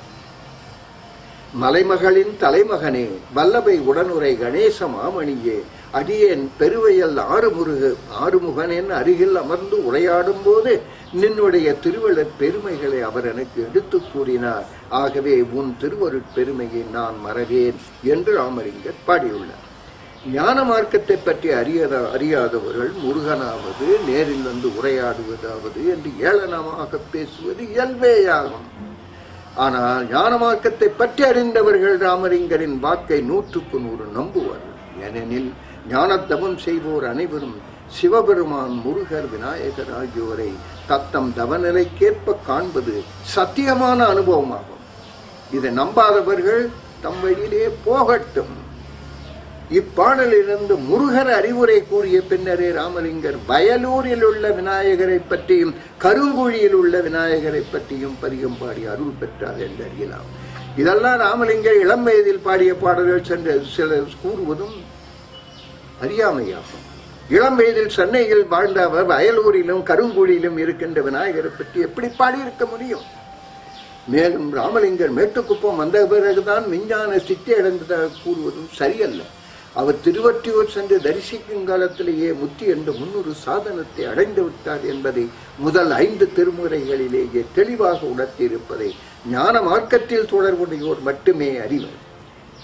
மலைமகளின் தலைமகனே வல்லபை உடனுரை கணேச மாமணியே அடியேன் பெருவையல் ஆறுமுருக ஆறுமுகனின் அருகில் அமர்ந்து உரையாடும் போது நின்னுடைய திருவள்ளற் பெருமைகளை அவர் எனக்கு எடுத்துக் கூறினார் ஆகவே உன் திருவருட் பெருமையை நான் மறவேன் என்று ராமலிங்கர் பாடியுள்ளார் ஞான மார்க்கத்தை பற்றி அறியாத அறியாதவர்கள் முருகனாவது நேரில் வந்து உரையாடுவதாவது என்று ஏளனமாக பேசுவது இயல்பேயாகும் ஆனால் ஞான மார்க்கத்தை பற்றி அறிந்தவர்கள் ராமலிங்கரின் வாக்கை நூற்றுக்கு நூறு நம்புவார்கள் ஏனெனில் ஞானத்தவம் செய்வோர் அனைவரும் சிவபெருமான் முருகர் விநாயகர் ஆகியோரை தத்தம் தவநிலைக்கேற்ப காண்பது சத்தியமான அனுபவமாகும் இதை நம்பாதவர்கள் தம் வழியிலே போகட்டும் இப்பாடலிலிருந்து முருகர் அறிவுரை கூறிய பின்னரே ராமலிங்கர் வயலூரில் உள்ள விநாயகரை பற்றியும் கருங்குழியில் உள்ள விநாயகரை பற்றியும் பதிகம் பாடி அருள் பெற்றார் என்று அறியலாம் இதெல்லாம் ராமலிங்கர் இளம் வயதில் பாடிய பாடல்கள் சென்ற சில கூறுவதும் அறியாமையாகும் இளம் வயதில் சென்னையில் வாழ்ந்த அவர் வயலூரிலும் கருங்குழியிலும் இருக்கின்ற விநாயகரை பற்றி எப்படி பாடியிருக்க முடியும் மேலும் ராமலிங்கர் மேட்டுக்குப்பம் வந்த பிறகுதான் விஞ்ஞான சித்தி அடைந்ததாக கூறுவதும் சரியல்ல அவர் திருவற்றியூர் சென்று தரிசிக்கும் காலத்திலேயே முத்தி என்ற முன்னொரு சாதனத்தை அடைந்து விட்டார் என்பதை முதல் ஐந்து திருமுறைகளிலேயே தெளிவாக உணர்த்தியிருப்பதை ஞான மார்க்கத்தில் தொடர்புடையோர் மட்டுமே அறிவர்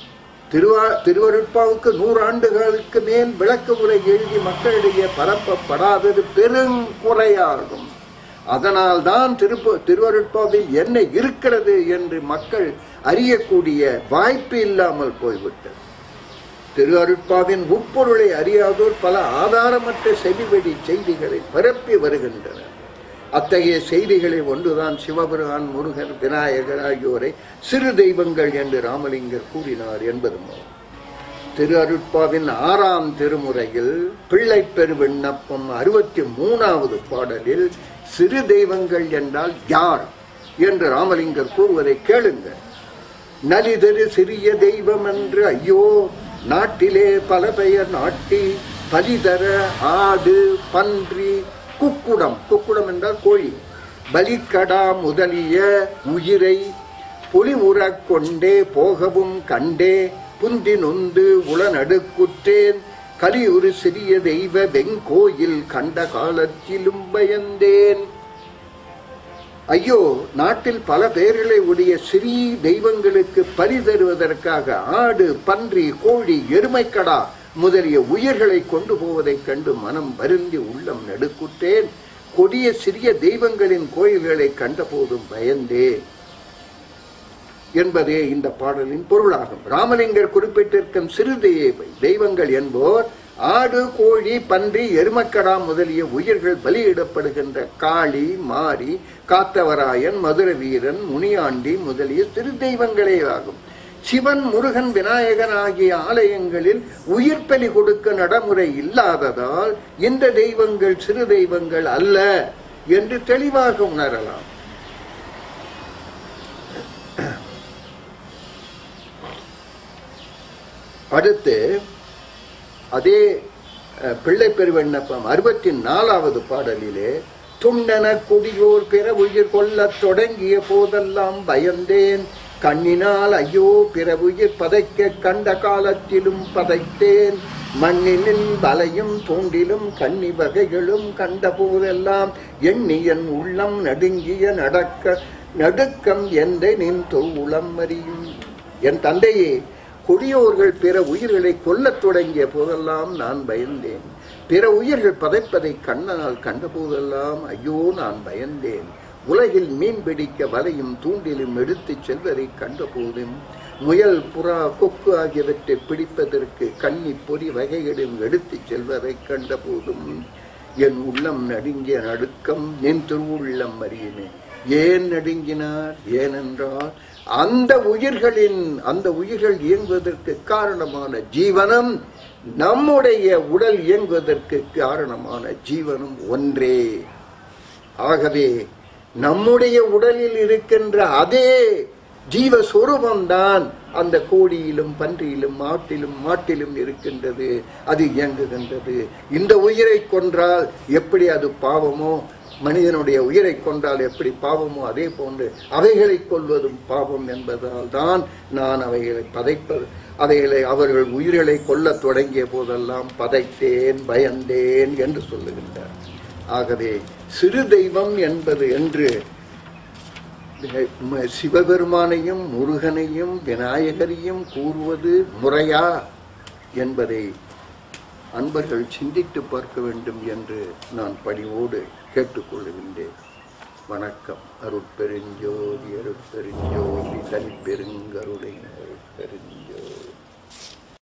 திருவா திருவருட்பாவுக்கு நூறு ஆண்டுகளுக்கு மேல் விளக்க உரை எழுதி மக்களிடையே பரப்பப்படாதது பெருங்குறையாகும் அதனால் தான் திருப்ப திருவருட்பாவில் என்ன இருக்கிறது என்று மக்கள் அறியக்கூடிய வாய்ப்பு இல்லாமல் போய்விட்டது திரு அருட்பாவின் உட்பொருளை அறியாதோர் பல ஆதாரமற்ற செவிவெளி செய்திகளை பரப்பி வருகின்றனர் அத்தகைய செய்திகளை ஒன்றுதான் சிவபெருமான் முருகன் விநாயகர் ஆகியோரை சிறு தெய்வங்கள் என்று ராமலிங்கர் கூறினார் என்பதும் திரு அருட்பாவின் ஆறாம் திருமுறையில் பிள்ளை பெருவிண்ணப்பம் அறுபத்தி மூணாவது பாடலில் சிறு தெய்வங்கள் என்றால் யார் என்று ராமலிங்கர் கூறுவதை கேளுங்கள் நலிதரு சிறிய தெய்வம் என்று ஐயோ நாட்டிலே பல பெயர் நாட்டி பலிதர ஆடு பன்றி குக்குடம் குக்குடம் என்றால் கோழி பலிக்கடா முதலிய உயிரை புலி உறக் கொண்டே போகவும் கண்டே புந்தி நொந்து உளநடுக்குற்றேன் கலியுறு சிறிய தெய்வ வெங்கோயில் கண்ட காலத்திலும் பயந்தேன் ஐயோ நாட்டில் பல பெயர்களை உடைய சிறிய தெய்வங்களுக்கு பலி தருவதற்காக ஆடு பன்றி கோழி எருமைக்கடா முதலிய உயிர்களை கொண்டு போவதைக் கண்டு மனம் வருந்தி உள்ளம் நடுக்குற்றேன் கொடிய சிறிய தெய்வங்களின் கோயில்களை கண்டபோதும் பயந்தேன் என்பதே இந்த பாடலின் பொருளாகும் ராமலிங்கர் குறிப்பிட்டிருக்கும் சிறு தெய்வ- தெய்வங்கள் என்போர் ஆடு கோழி பன்றி எருமக்கடா முதலிய உயிர்கள் பலியிடப்படுகின்ற காளி மாரி காத்தவராயன் மதுர வீரன் முனியாண்டி முதலிய சிறு தெய்வங்களே ஆகும் சிவன் முருகன் விநாயகன் ஆகிய ஆலயங்களில் உயிர் பலி கொடுக்க நடைமுறை இல்லாததால் இந்த தெய்வங்கள் சிறு தெய்வங்கள் அல்ல என்று தெளிவாக உணரலாம் அடுத்து அதே அஹ், பிள்ளை பெருவெண்ணப்பம் அறுபத்தி நாலாவது பாடலிலே துண்டன குடியோர் பிற உயிர் கொள்ளத் தொடங்கிய போதெல்லாம் பயந்தேன் கண்ணினால் ஐயோ பிற உயிர் பதைக்க கண்ட காலத்திலும் பதைத்தேன் மண்ணினில் வலையும் தூண்டிலும் கன்னி வகைகளும் கண்ட போதெல்லாம் எண்ணி என் உள்ளம் நடுங்கிய நடக்க நடுக்கம் எந்த நின் தொழுளம் அறியும் என் தந்தையே கொடியோர்கள் பிற உயிர்களை கொல்லத் தொடங்கிய போதெல்லாம் நான் பயந்தேன் பிற உயிர்கள் பதைப்பதை கண்ணனால் கண்டபோதெல்லாம் ஐயோ நான் பயந்தேன் உலகில் மீன் பிடிக்க வலையும் தூண்டிலும் எடுத்துச் செல்வதை கண்டபோதும் முயல் புறா கொக்கு ஆகியவற்றை பிடிப்பதற்கு கன்னி பொறி வகைகளும் எடுத்துச் செல்வதை கண்டபோதும் என் உள்ளம் நடுங்கிய நடுக்கம் என் திருவுள்ளம் அறியினே ஏன் நடுங்கினார் ஏனென்றால் அந்த உயிர்களின் அந்த உயிர்கள் இயங்குவதற்கு காரணமான ஜீவனம் நம்முடைய உடல் இயங்குவதற்கு காரணமான ஜீவனம் ஒன்றே ஆகவே நம்முடைய உடலில் இருக்கின்ற அதே ஜீவஸ்வரூபம்தான் அந்த கோடியிலும் பன்றியிலும் மாட்டிலும் மாட்டிலும் இருக்கின்றது அது இயங்குகின்றது இந்த உயிரை கொன்றால் எப்படி அது பாவமோ மனிதனுடைய உயிரை கொன்றால் எப்படி பாவமோ அதே போன்று அவைகளை கொல்வதும் பாவம் என்பதால் தான் நான் அவைகளை பதைப்பது அவைகளை அவர்கள் உயிர்களை கொல்லத் தொடங்கிய போதெல்லாம் பதைத்தேன் பயந்தேன் என்று சொல்லுகின்றார் ஆகவே சிறு தெய்வம் என்பது என்று ம- சிவபெருமானையும் முருகனையும் விநாயகரையும் கூறுவது முறையா என்பதை அன்பர்கள் சிந்தித்து பார்க்க வேண்டும் என்று நான் பணிவோடு கேட்டுக்கொள்கின்றேன் வணக்கம் அருட்பெருஞ்சோதி அருட்பெருஞ்சோதி தனிப்பெருங்கருணை அருட்பெருஞ்சோதி